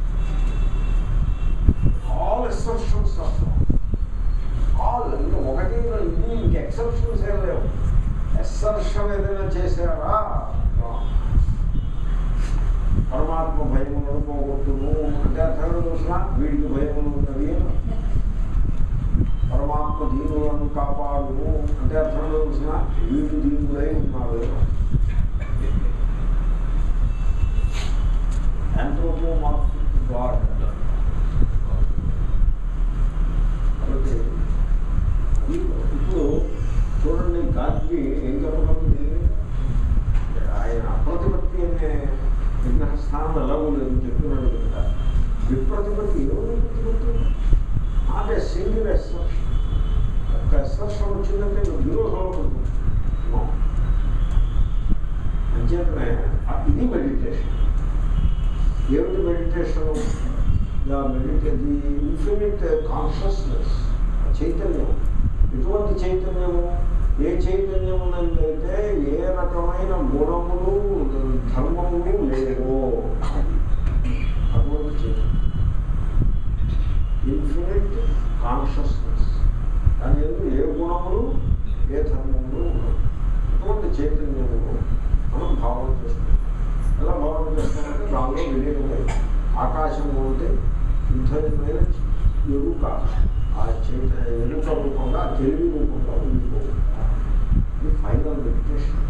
ఆల్ ఎక్సెప్షన్స్ ఆల్ ఇంకా ఒకటి ఇది ఇంక ఎక్సెప్షన్స్ ఏం లేవు ఎక్సెప్షన్ ఏదైనా చేశారా Wrong. పరమాత్మ భయములను పోగొట్టును అంటే అర్థం చూసిన వీడికి భయములు ఉన్నవి అని. పరమాత్మ దీనులను కాపాడును అంటే అర్థం చూసిన వీడు దీనులై ఉన్నాడు anthropomorphic God. కాబట్టి ఇప్పుడు చూడండి గాడ్కి ఏం చెప్పగలుగుతుంది ఆయన అప్రతిపత్తి అనే విగ్రహ స్థానం ఎలా ఉండదు చెప్తున్నాడు కదా విప్రతిపత్తి ఎవరు విప్రతిపత్తి అంటే సింగిల్ ఎక్సెప్షన్ ఒక్క ఎక్సెప్షన్ వచ్చిందంటే విరోధంలో ఉంటుంది No. అంచేతనే ఆ- ఇది మెడిటేషన్ ఏమిటి meditation the meditate the infinite consciousness చైతన్యం ఎటువంటి చైతన్యము ఏ చైతన్యము అయితే ఏ రకమైన గుణములు ధర్మములు లేవో అటువంటి చైతన్యం ఇన్ఫినిట్ కాన్షియస్నెస్ దాని ఎందు ఏ గుణములు ఏ ధర్మములు ఉండవు అటువంటి చైతన్యము మనం భావన చేస్తున్నాం ఎలా భావన చేస్తామంటే దానిలో విలీనమై ఆకాశం ఉంటే యుద్ధమైన ఎరుక ఆ చైత ఎరుక రూపంగా తెలివి రూపంగా ఉండిపోతుంది ఇది ఫైనల్ మెడిటేషన్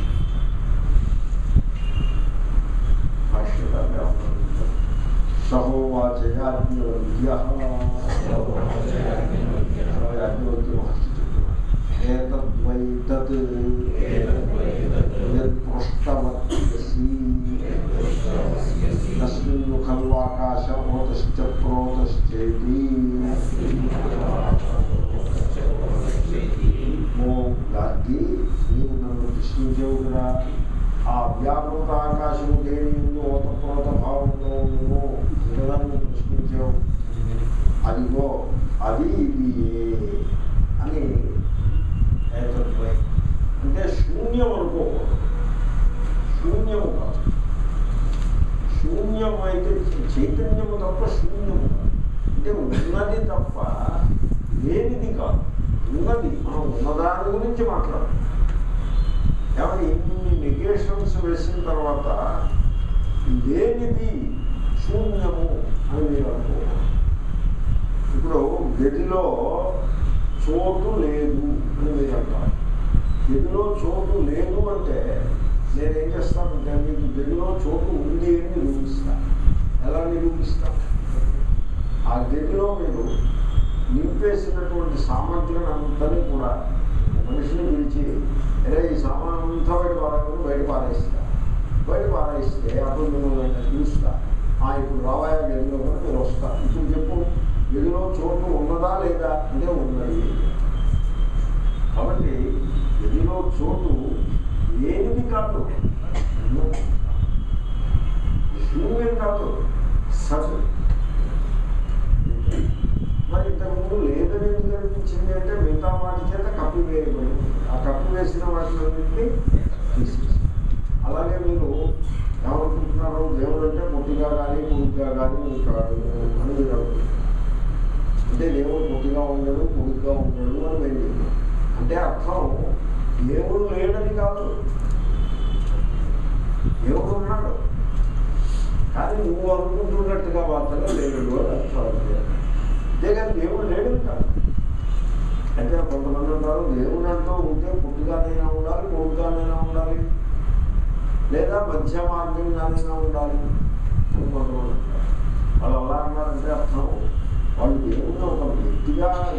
భాష్యకార్య సహోవాచయాజ్ఞవల్య యాజ్ఞవల్క్య మహర్షి చెప్తున్నారు ఏతద్వై తత్ యత్పృష్టవత్యసి తస్మిన్ ఖల్వాకాశమోతశ్చ ప్రోతశ్చేతి ఓ గార్గి నీవు నన్ను ప్రశ్నించావు కదా ఆ వ్యాపృత ఆకాశము దేని ఎందు ఓత ప్రోత భావంలో ఉందో కదా నువ్వు ప్రశ్నించావు అదిగో అది ఇది ఏ అని ఏతద్వై అంటే శూన్యం అనుకోకూడదు శూన్యము కాదు శూన్యం అయితే చైతన్యము తప్ప శూన్యము కాదు అంటే ఉన్నది తప్ప లేనిది కాదు ఉన్నది మనం ఉన్నదాని గురించి మాట్లాడాలి ఏమని ఇన్ని నెగేషన్స్ వేసిన తర్వాత లేనిది శూన్యము అని మీరు అనుకోవాలి ఇప్పుడు గదిలో చోటు లేదు అని మీరు అంటారు గదిలో చోటు లేదు అంటే నేనేం చేస్తానంటే మీకు గదిలో చోటు ఉంది అని నిరూపిస్తాను ఎలా నిరూపిస్తాను ఆ గదిలో మీరు నింపేసినటువంటి సామగ్రిని అంతని కూడా మనిషిని పిలిచి అరే ఈ సామాన్ అంతా బయట పారేయమని బయట పారేస్తా బయట పారేస్తే అప్పుడు మిమ్మల్ని నేను పిలుస్తా ఆ ఇప్పుడు రావాయా గదిలో కూడా మీరు వస్తారు ఇప్పుడు చెప్పు గదిలో చోటు ఉన్నదా లేదా అంటే ఉన్నది కాబట్టి గదిలో చోటు లేనిది కాదు ఉన్నది. శూన్యం కాదు సత్ మరి ఇంతకుముందు లేదని ఎందుకు అనిపించింది అంటే మిగతా వాటి చేత కప్పి వేయబడింది ఆ కప్పి వేసిన వాటిని తీసేసి అలాగే మీరు ఏమనుకుంటున్నారు దేవుడు అంటే పొట్టిగా కానీ పొడుగ్గా కానీ ఉంటాడు అని మీరు అనుకుంటున్నారు అంటే దేవుడు పొట్టిగా ఉండడు పొడుగ్గా ఉండడు అని వెళ్ళి అంటే అర్థం దేవుడు లేడని కాదు దేవుడు ఉన్నాడు కానీ నువ్వు అనుకుంటున్నట్టుగా మాత్రమే లేడు అని అర్థం అంతే అంతేగాని దేవుడు లేడు కాదు అంటే కొంతమంది అంటారు దేవుడు అంటూ ఉంటే పుట్టుగానైనా ఉండాలి పొడుగ్గానైనా ఉండాలి లేదా మధ్య మార్గంగానైనా ఉండాలి అని కొంతమంది అంటారు వాళ్ళు ఎలా అన్నారంటే అర్థం వాళ్ళు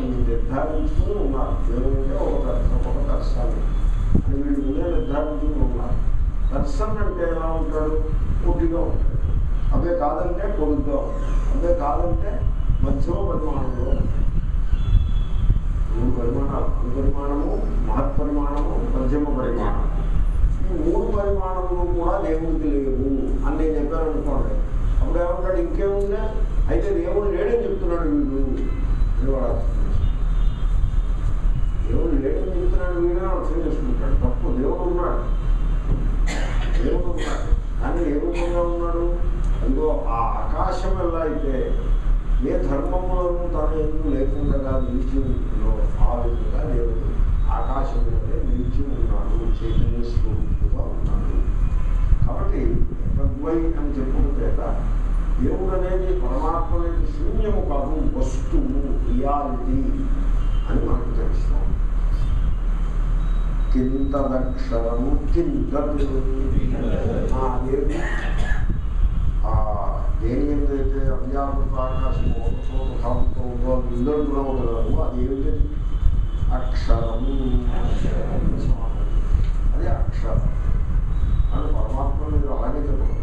నిర్ధారించుకుని ఉన్నారు దేవుడు అంటే ఒక పెద్ద ఒక దర్శనం అని వీళ్ళు ముందే నిర్ధారించుకుని ఉన్నారు దర్శనం అంటే ఎలా ఉంటాడు పొట్టిగా ఉంటాడు అవే కాదంటే పొడుగ్గా ఉంటాడు అవే కాదంటే మధ్యమ పరిమాణంలో ఉంటాడు. మూడు పరిమాణాలు అణు పరిమాణము మహత్ పరిమాణము మధ్యమ పరిమాణం ఈ మూడు పరిమాణములు కూడా దేవుడికి లేవు అని నేను చెప్పాను అనుకోండి అప్పుడు ఏమంటాడు ఇంకేముందా అయితే దేవుడు లేడని చెప్తున్నాడు వీడు అని వాడు అర్థం చేసుకుంటాడు. దేవుడు లేడని చెప్తున్నాడు వీడు అర్థం చేసుకుంటాడు తప్పు దేవుడు ఉన్నాడు దేవుడు ఉన్నాడు కానీ ఏ రూపంగా ఉన్నాడు అదిగో ఆ ఆకాశం ఎలా అయితే ఏ ధర్మములను తన ఎందుకు లేకుండా నిలిచి ఉంటుందో ఆ విధంగా దేవుడు ఆకాశం మీద నిలిచి ఉన్నాడు చైతన్య స్వరూపుగా ఉన్నాడు కాబట్టి తద్వై అని చెప్పుకుంటే దేవుడు అనేది పరమాత్మ అనేది శూన్యము కాదు వస్తువు రియాలిటీ అని మనకు తెలుస్తాం కింతదక్షరము కింద దేవి ఆ దేని ఏదైతే అవ్యాకృత ఆకాశము భావంతో ఉందో ఇంద్రుడు గలరు అది ఏమిటి అక్షరం అది అక్షరం అని పరమాత్మ మీరు అలాగే చెప్పకూడదు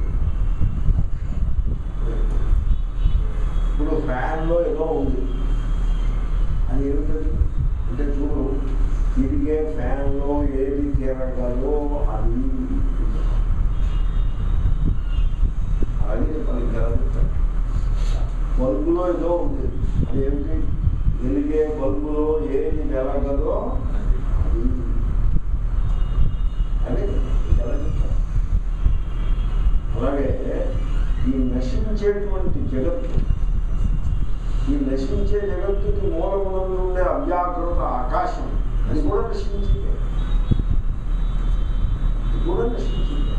ఇప్పుడు ఫ్యాన్లో ఏదో ఉంది అది ఏమిటది అంటే చూడు తిరిగే ఫ్యాన్లో ఏది తిరగదో అది అలాగే చెప్పాలి ఇంకా ఎలా చెప్తాను బల్బులో ఏదో ఉంది అది ఏమిటి వెలిగే బల్బులో ఏది వెలగదో అది అదే ఇంకా ఎలా చెప్తాను అలాగే ఈ నశించేటువంటి జగత్తు ఈ నశించే జగత్తుకి మూలమునందు ఉండే అవ్యాకృత ఆకాశం అది కూడా నశించింది అది కూడా నశించింది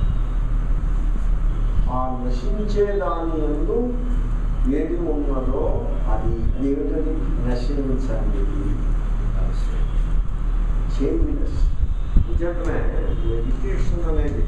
ఆ నశించే దాని ఎందు ఏది ఉన్నదో అది అది ఏమిటది నశించండి చేంజ్నెస్ నిజంగానే మెడిటేషన్ అనేది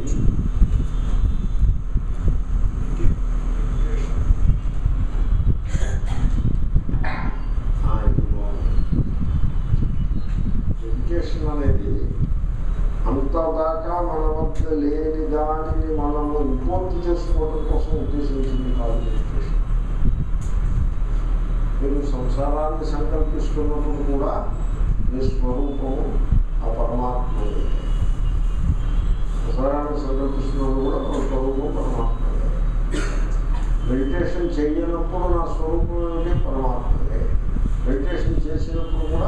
మెడిటేషన్ అనేది అంతదాకా మన వద్ద లేని దానిని మనము ఇంపోర్ట్ చేసుకోవడం కోసం ఉద్దేశించింది కాదు మెడిటేషన్ మీరు సంసారాన్ని సంకల్పిస్తున్నప్పుడు కూడా మీ స్వరూపము ఆ పరమాత్మ సంసారాన్ని సంకల్పిస్తున్నప్పుడు కూడా మన స్వరూపం పరమాత్మ మెడిటేషన్ చేయనప్పుడు నా స్వరూపం ఏమిటి పరమాత్మదే మెడిటేషన్ చేసినప్పుడు కూడా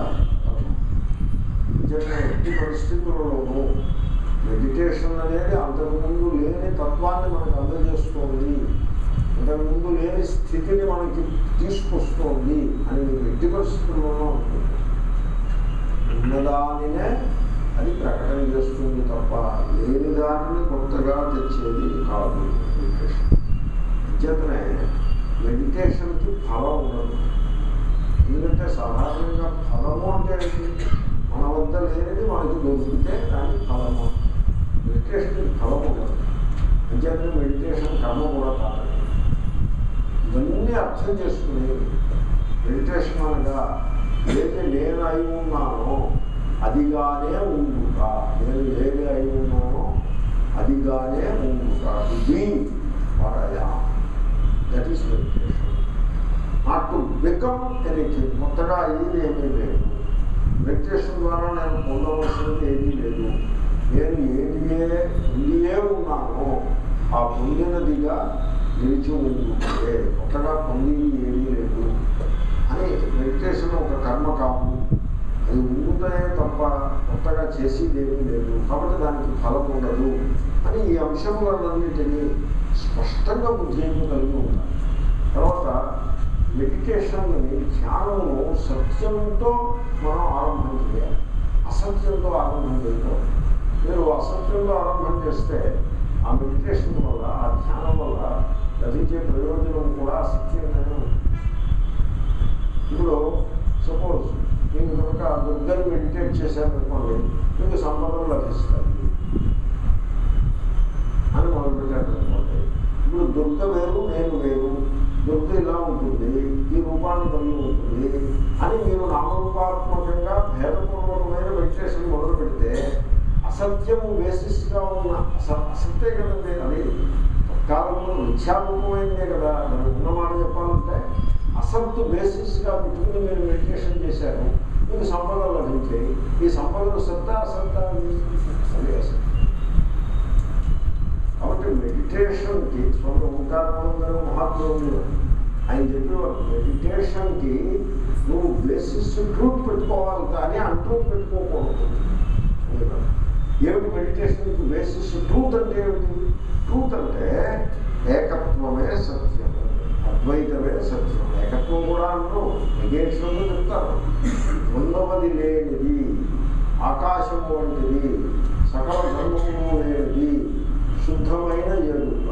నిజంగా ఎట్టి పరిస్థితుల్లోనూ మెడిటేషన్ అనేది అంతకుముందు లేని తత్వాన్ని మనకు అందజేస్తోంది అంతకుముందు లేని స్థితిని మనకి తీసుకొస్తోంది అని మీరు ఎట్టి పరిస్థితుల్లోనూ అనుకుంటారు ఉన్నదానినే అది ప్రకటన చేస్తుంది తప్ప లేని దానిని కొత్తగా తెచ్చేది కాదు మెడిటేషన్ అంచేతనే మెడిటేషన్కి ఫలం ఉండదు ఎందుకంటే సాధారణంగా ఫలము అంటే ఏంటి? మన వద్ద లేనిది మనకి దొరికితే దానికి ఫలము మెడిటేషన్కి ఫలం ఉండదు అంచేతనే మెడిటేషన్ కర్మ కూడా కాదు ఇవన్నీ అర్థం చేసుకుని మెడిటేషన్ అనగా ఏది నేను అయి ఉన్నానో అదిగానే ఉండుట నేను ఏది అయి ఉన్నానో అదిగానే ఉండుట ఇది వాడయా that is meditation not to become anything కొత్తగా అయ్యేది ఏమీ లేదు మెడిటేషన్ ద్వారా నేను పొందవలసినది ఏమీ లేదు నేను ఏదియే ఉండియే ఉన్నానో ఆ పొందినదిగా నిలిచి ఉంటుంటే కొత్తగా పొందింది ఏమీ లేదు అని మెడిటేషన్ ఒక కర్మ కాదు అది ఉండుతానే తప్ప కొత్తగా చేసేది ఏమీ లేదు కాబట్టి దానికి ఫలం ఉండదు అని ఈ అంశములన్నింటినీ స్పష్టంగా బుద్ధి కలిగి ఉంటారు తర్వాత మెడిటేషన్ని ధ్యానము సత్యంతో మనం ఆరంభం చేయాలి అసత్యంతో ఆరంభం చేయడం మీరు అసత్యంతో ఆరంభం చేస్తే ఆ మెడిటేషన్ వల్ల ఆ ధ్యానం వల్ల లభించే ప్రయోజనం కూడా అసత్యంగానే ఉంటుంది ఇప్పుడు సపోజ్ మీరు కనుక దుర్గని మెడిటేట్ చేశారనుకోండి మీకు సంపదలు లభిస్తాయి అని మొదలుపెట్టారనుకోండి ఇప్పుడు దుర్గ వేరు నేను వేరు దుర్గ ఇలా ఉంటుంది ఈ రూపాన్ని కలిగి ఉంటుంది అని మీరు నామరూపా అసత్యము బేసిస్గా ఉన్న అస అసత్తే కదండి అది తత్కాలంలో మిథ్యారూపమైందే కదా దాని ఉన్నమాట చెప్పాలంటే అసత్తు బేసిస్గా పెట్టుకుని మీరు మెడిటేషన్ చేశారు మీకు సంపద లభించాయి ఈ సంపదలు సత్తా అసత్తా అది అసత్యం కాబట్టి మెడిటేషన్కి స్వంత ఓంకారానందరూ మహాత్ములు ఉండేవారు. ఆయన చెప్పేవారు మెడిటేషన్కి నువ్వు బేసిస్ ట్రూత్ పెట్టుకోవాలి కానీ అన్ట్రూత్ పెట్టుకోకూడదు అనేవారు. ఏమిటి మెడిటేషన్కి బేసిస్ ట్రూత్ అంటే ఏమిటి ట్రూత్ అంటే ఏకత్వమే సత్యం అద్వైతమే సత్యం ఏకత్వం కూడా అంటూ నెగేషన్లో చెప్తారు ఉన్నవది లేనిది ఆకాశం వంటిది సకల ధర్మము లేనిది శుద్ధమైన ఎరుక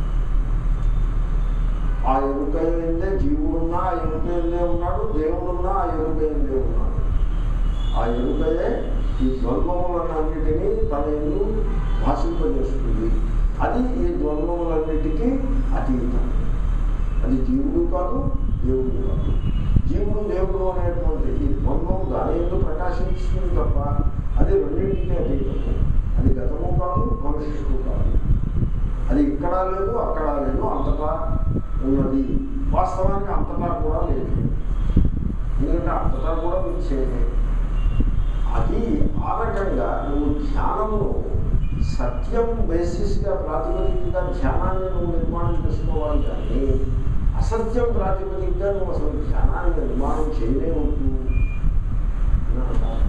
ఆ ఎరుక ఏందే జీవుడున్నా ఆ ఎరుక ఏందే ఉన్నాడు దేవుడున్నా ఆ ఎరుక ఏందే ఉన్నాడు ఆ ఎరుకయే ఈ ద్వంద్వములన్నిటినీ తన ఎందు భాషింపజేస్తుంది అది ఈ ద్వంద్వములన్నిటికీ అతీతం అది జీవుడు కాదు దేవుడు కాదు జీవుడు దేవుడు అనేటువంటి ఈ ద్వంద్వం దాని ఎందు ప్రకాశిస్తుంది తప్ప అది రెండింటికి అతీతం అది గతము కాదు భవిష్యత్తు కాదు అది ఇక్కడ లేదు అక్కడ లేదు అంతటా ఉన్నది వాస్తవానికి అంతటా కూడా లేదు ఎందుకంటే అంతటా కూడా మిచ్చేది అది ఆ రకంగా నువ్వు ధ్యానమును సత్యం బేసిస్గా ప్రాతిపదికగా ధ్యానాన్ని నువ్వు నిర్మాణం చేసుకోవాలి కానీ అసత్యం ప్రాతిపదికగా నువ్వు అసలు ధ్యానాన్ని నిర్మాణం చేయలేవద్దు అని అంటారు.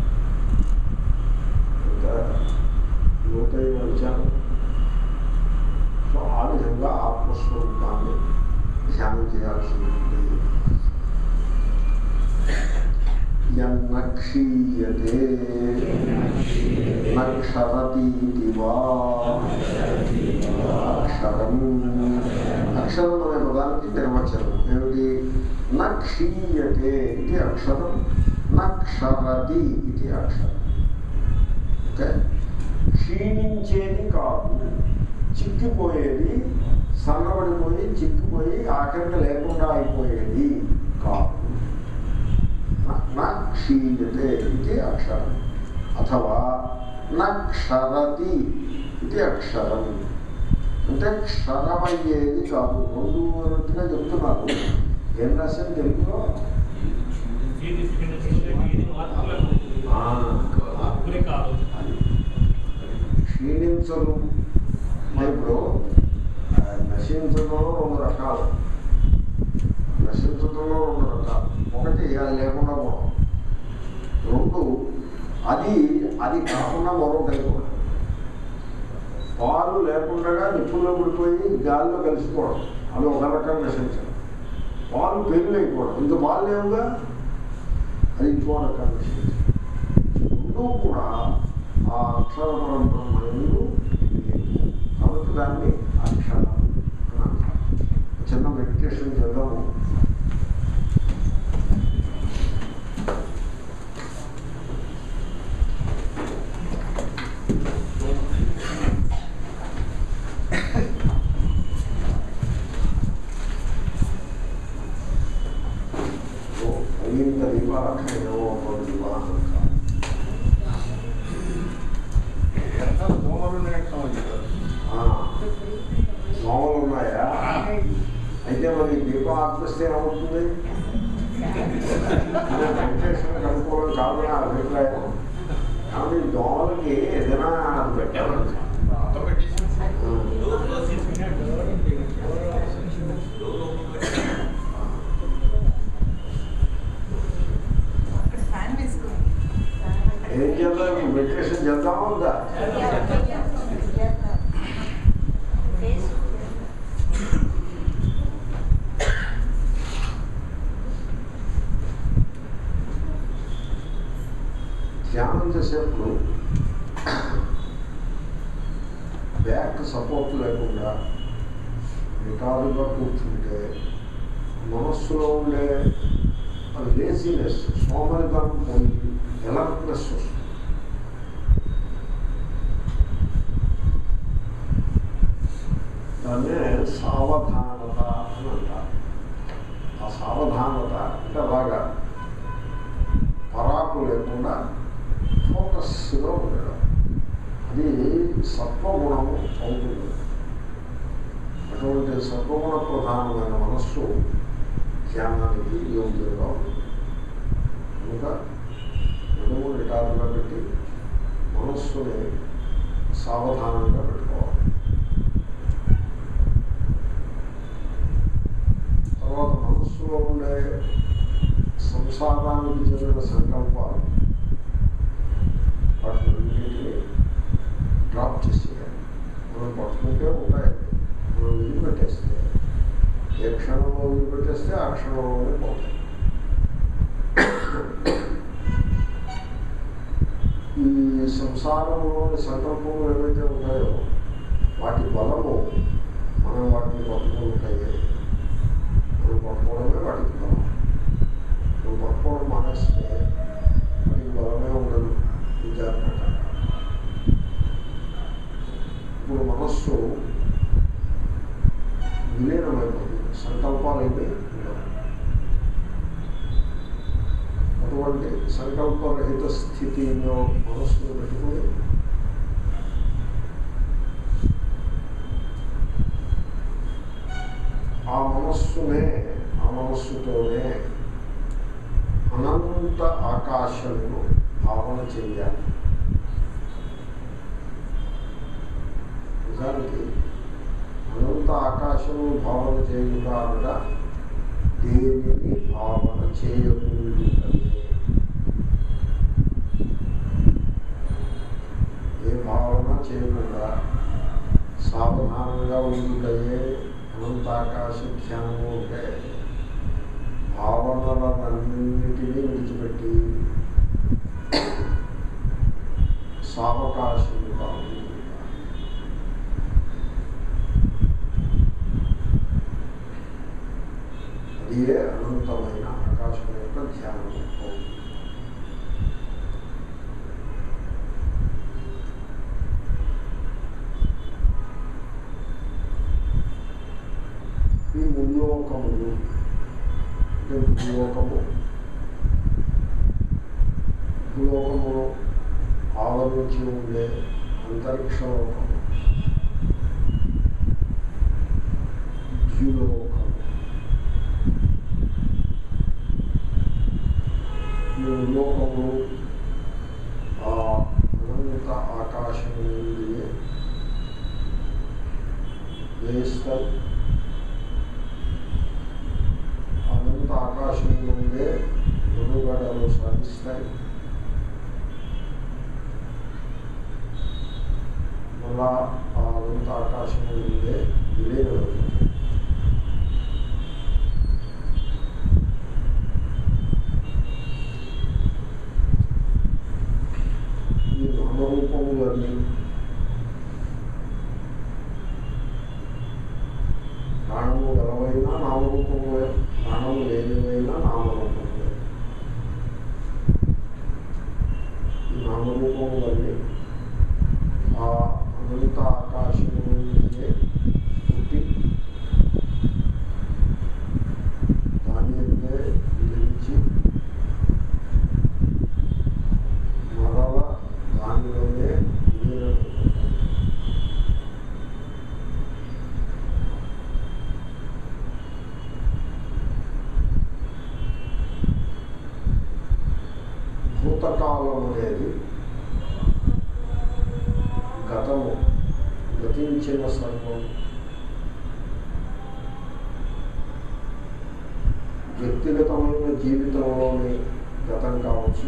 ఇంకా లోతైన విచారం సో ఆ విధంగా ఆత్మస్వరూపాన్ని ధ్యానం చేయాల్సి ఉంటుంది యన్న క్షీయతే నక్షరతీతి వా అక్షరం అక్షరం అనే పదానికి నిర్వచనం ఏమిటి నక్షీయతే ఇది అక్షరం నక్షరతి ఇది అక్షరం ఓకే క్షీణించేది కాదు చిక్కిపోయేది సన్నబడిపోయి చిక్కిపోయి ఆఖరికి లేకుండా అయిపోయేది కాదు నా క్షీయతే ఇది అక్షరం అథవా నక్షరతి ఇది అక్షరం అంటే క్షరమయ్యేది కాదు రెండు రెండుగా చెప్తున్నారు ఏం రాశారు తెలుగులో ఆ, అది క్షీణించదు ఇప్పుడు ఆ, నశించడంలో రెండు రకాలు నశించడంలో రెండు రకాలు ఒకటి అది లేకుండా పోవడం రెండు అది అది కాకుండా మరొకటి కూడా పాలు లేకుండా నిప్పుల్లో పడిపోయి గాలిలో కలిసిపోవడం అది ఒక రకం నశించడం పాలు పెరుగు అయిపోవడం ఇంక పాలు లేవుగా అది ఇంకో రకం నశించడం రెండూ కూడా ఆ అక్షర పరంపరమైనది కాబట్టి దాన్ని అక్షరం అని అంటారు చిన్న మెడిటేషన్ చేద్దాము అయ్యింత దీపాలక్షణో దీపాలంటారు ఆ, దోమలు ఉన్నాయా అయితే మరి దీపం ఆత్మస్తే ఏమవుతుంది అదే వెంకటేశ్వర కనుక్కోవడం కాదు నా అభిప్రాయం కాబట్టి ఈ దోమలకి ఏదైనా పెట్టాలంట ఏం చేద్దాం మెడిటేషన్ చేద్దామా ఉందా ధ్యానం చేసేప్పుడు బ్యాక్ సపోర్ట్ లేకుండా నిటారుగా కూర్చుంటే మనస్సులో ఉండే లేజినెస్ సోమరితనం పోయి ఎలర్ట్నెస్ వస్తుంది దాన్నే సావధానత అని అంటారు ఆ సావధానత అంటే అలాగా పరాకు లేకుండా ఫోకస్గా ఉండడం అది సత్వగుణము అవుతుంది అటువంటి సత్వగుణ ప్రధానమైన మనస్సు ధ్యానానికి యోగ్యంగా ఉంది కనుక నడుము నిటారుగా పెట్టి మనస్సుని సావధానంగా పెట్టుకోవాలి తర్వాత మనస్సులో ఉండే సంసారానికి చెందిన సంకల్పాలు వాటిని డ్రాప్ చేసేయాలి మనం పట్టుకుంటే ఉంటాయి మనం వదిలిపెట్టేస్తే ఏ క్షణంలో వదిలిపెట్టేస్తే ఆ క్షణంలోనే పోతాయి ఈ సంసారంలోని సంకల్పములు ఏవైతే ఉంటాయో వాటి బలము మనం వాటిని పట్టుకుంటాయి మనం పట్టుకోవడమే వాటికి బలం మనం పట్టుకోవడం మానేస్తే వాటికి బలమే ఉండదు విద్యార్థి ఇప్పుడు మనస్సు విలీనమైపోతుంది సంకల్పాలు అయితే ఉండవు అటువంటి సంకల్పరహిత స్థితిలో మనస్సును పెట్టుకుని ఆ మనస్సునే ఆ మనస్సుతోనే అనంత ఆకాశమును భావన చేయాలి నిజానికి అనంత ఆకాశము భావన చేయుట అనగా దేనిని భావన చేయకూడదు ఏ భావన చేయకుండా సావధానంగా ఉంటే అనంతాకాశ ధ్యానము ఉంటే భావనలన్నింటినీ విడిచిపెట్టి సావకాశంగా ఉంది అదియే అనంతమైన ఆకాశం యొక్క ధ్యానం అవుతుంది ఈ ముల్లోకములు అంటే భూలోకము భూలోకమును ఆవరించి ఉండే అంతరిక్ష లోకము ద్యులోకము ఈ లోకము ఆ అనంత ఆకాశం నుండి వేస్తారు అనంత ఆకాశం నుండే మనుగడలు సాధిస్తాయి మళ్ళా ఆ అనంత ఆకాశం నుండే విలీనమవుతుంది ఈ నామరూపములన్నీ ప్రాణము గలవైనా నామరూపములే ప్రాణము లేనివైనా నామరూపములే ఈ నామరూపములన్నీ ఆ అనంత ఆకాశము నుండే పుట్టి దాని అందే విధించి మరల దానిలోనే విలీనమవుతుంది. భూతకాలం అనేది గతము గతించిన సర్వం వ్యక్తిగతమైన జీవితంలోని గతం కావచ్చు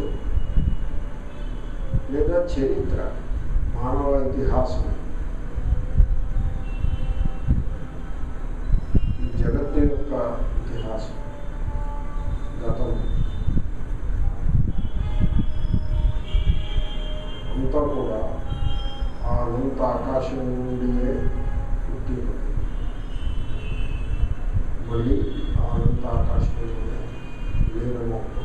లేదా చరిత్ర మానవ ఇతిహాసం ఈ జగత్తు యొక్క ఇతిహాసం గతం అంతా కూడా ఆ అనంత ఆకాశం నుండియే పుట్టినది మళ్ళీ ఆ అనంత ఆకాశంలోనే లీనమవుతుంది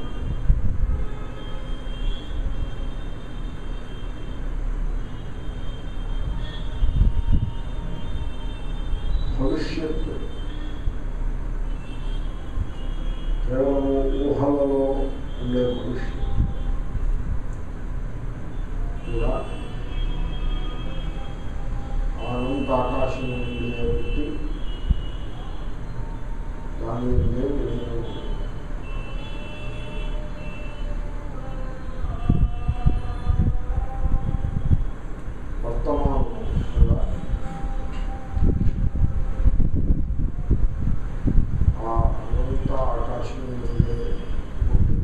భవిష్యత్తు కేవలం ఊహలలో ఉండే భవిష్యత్తు కూడా దాని ఎందే విలీనము వర్తమానం కూడా ఆ అనంత ఆకాశం నుండే పుట్టి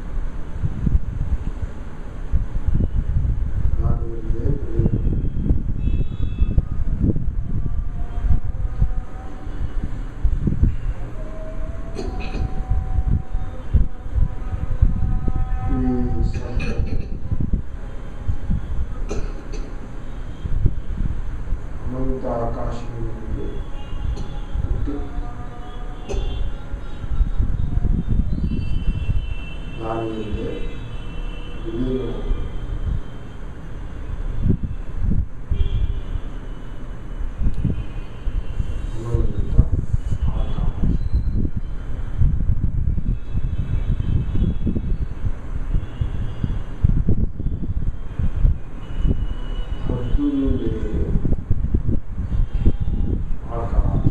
దాని ఎందే విలీనము ఈ సందర్భం అనంత ఆకాశం నుండి పుట్టి దాని నుండే విలీనం అనంత ఆకాశం హద్దులు లేని ఆకాశం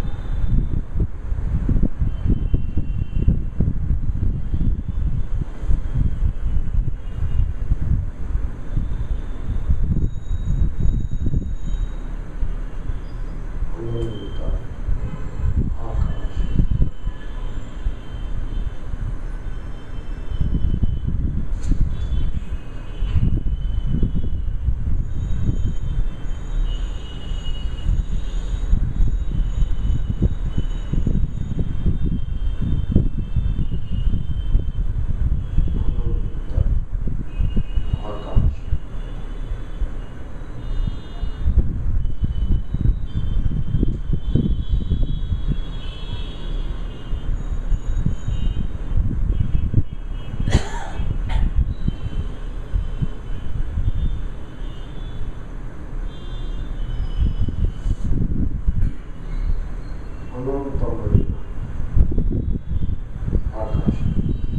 అనంత ఆకాశం అనంత ఆకాశం అనంతమైన ఆకాశం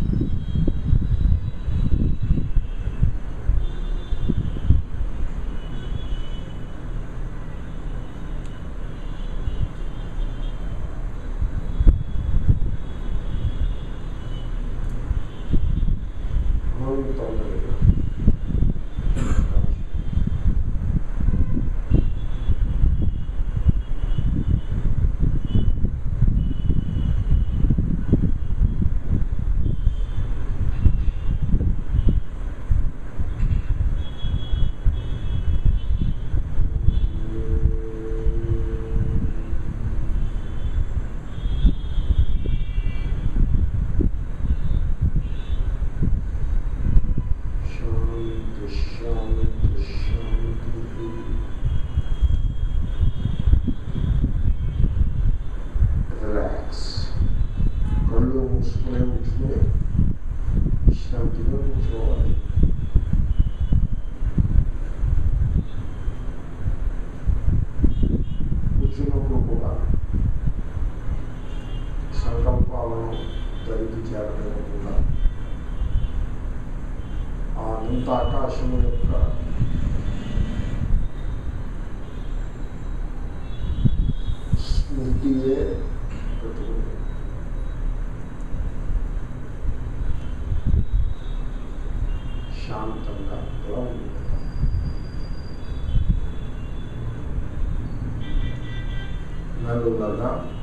అనంతమైన ఆకాశం శాంతి శాంతి శాంతి రిలాక్స్ కళ్ళు మూసుకునే కూర్చుని విశ్రాంతిగా కూర్చోవాలి కూర్చున్నప్పుడు కూడా సంకల్పాలను దరికి చేరలేకుండా ఆ అనంత ఆకాశం యొక్క స్మృతియే పెట్టుకుంది శాంతంగా ఇలా ఉంది మెల్లగా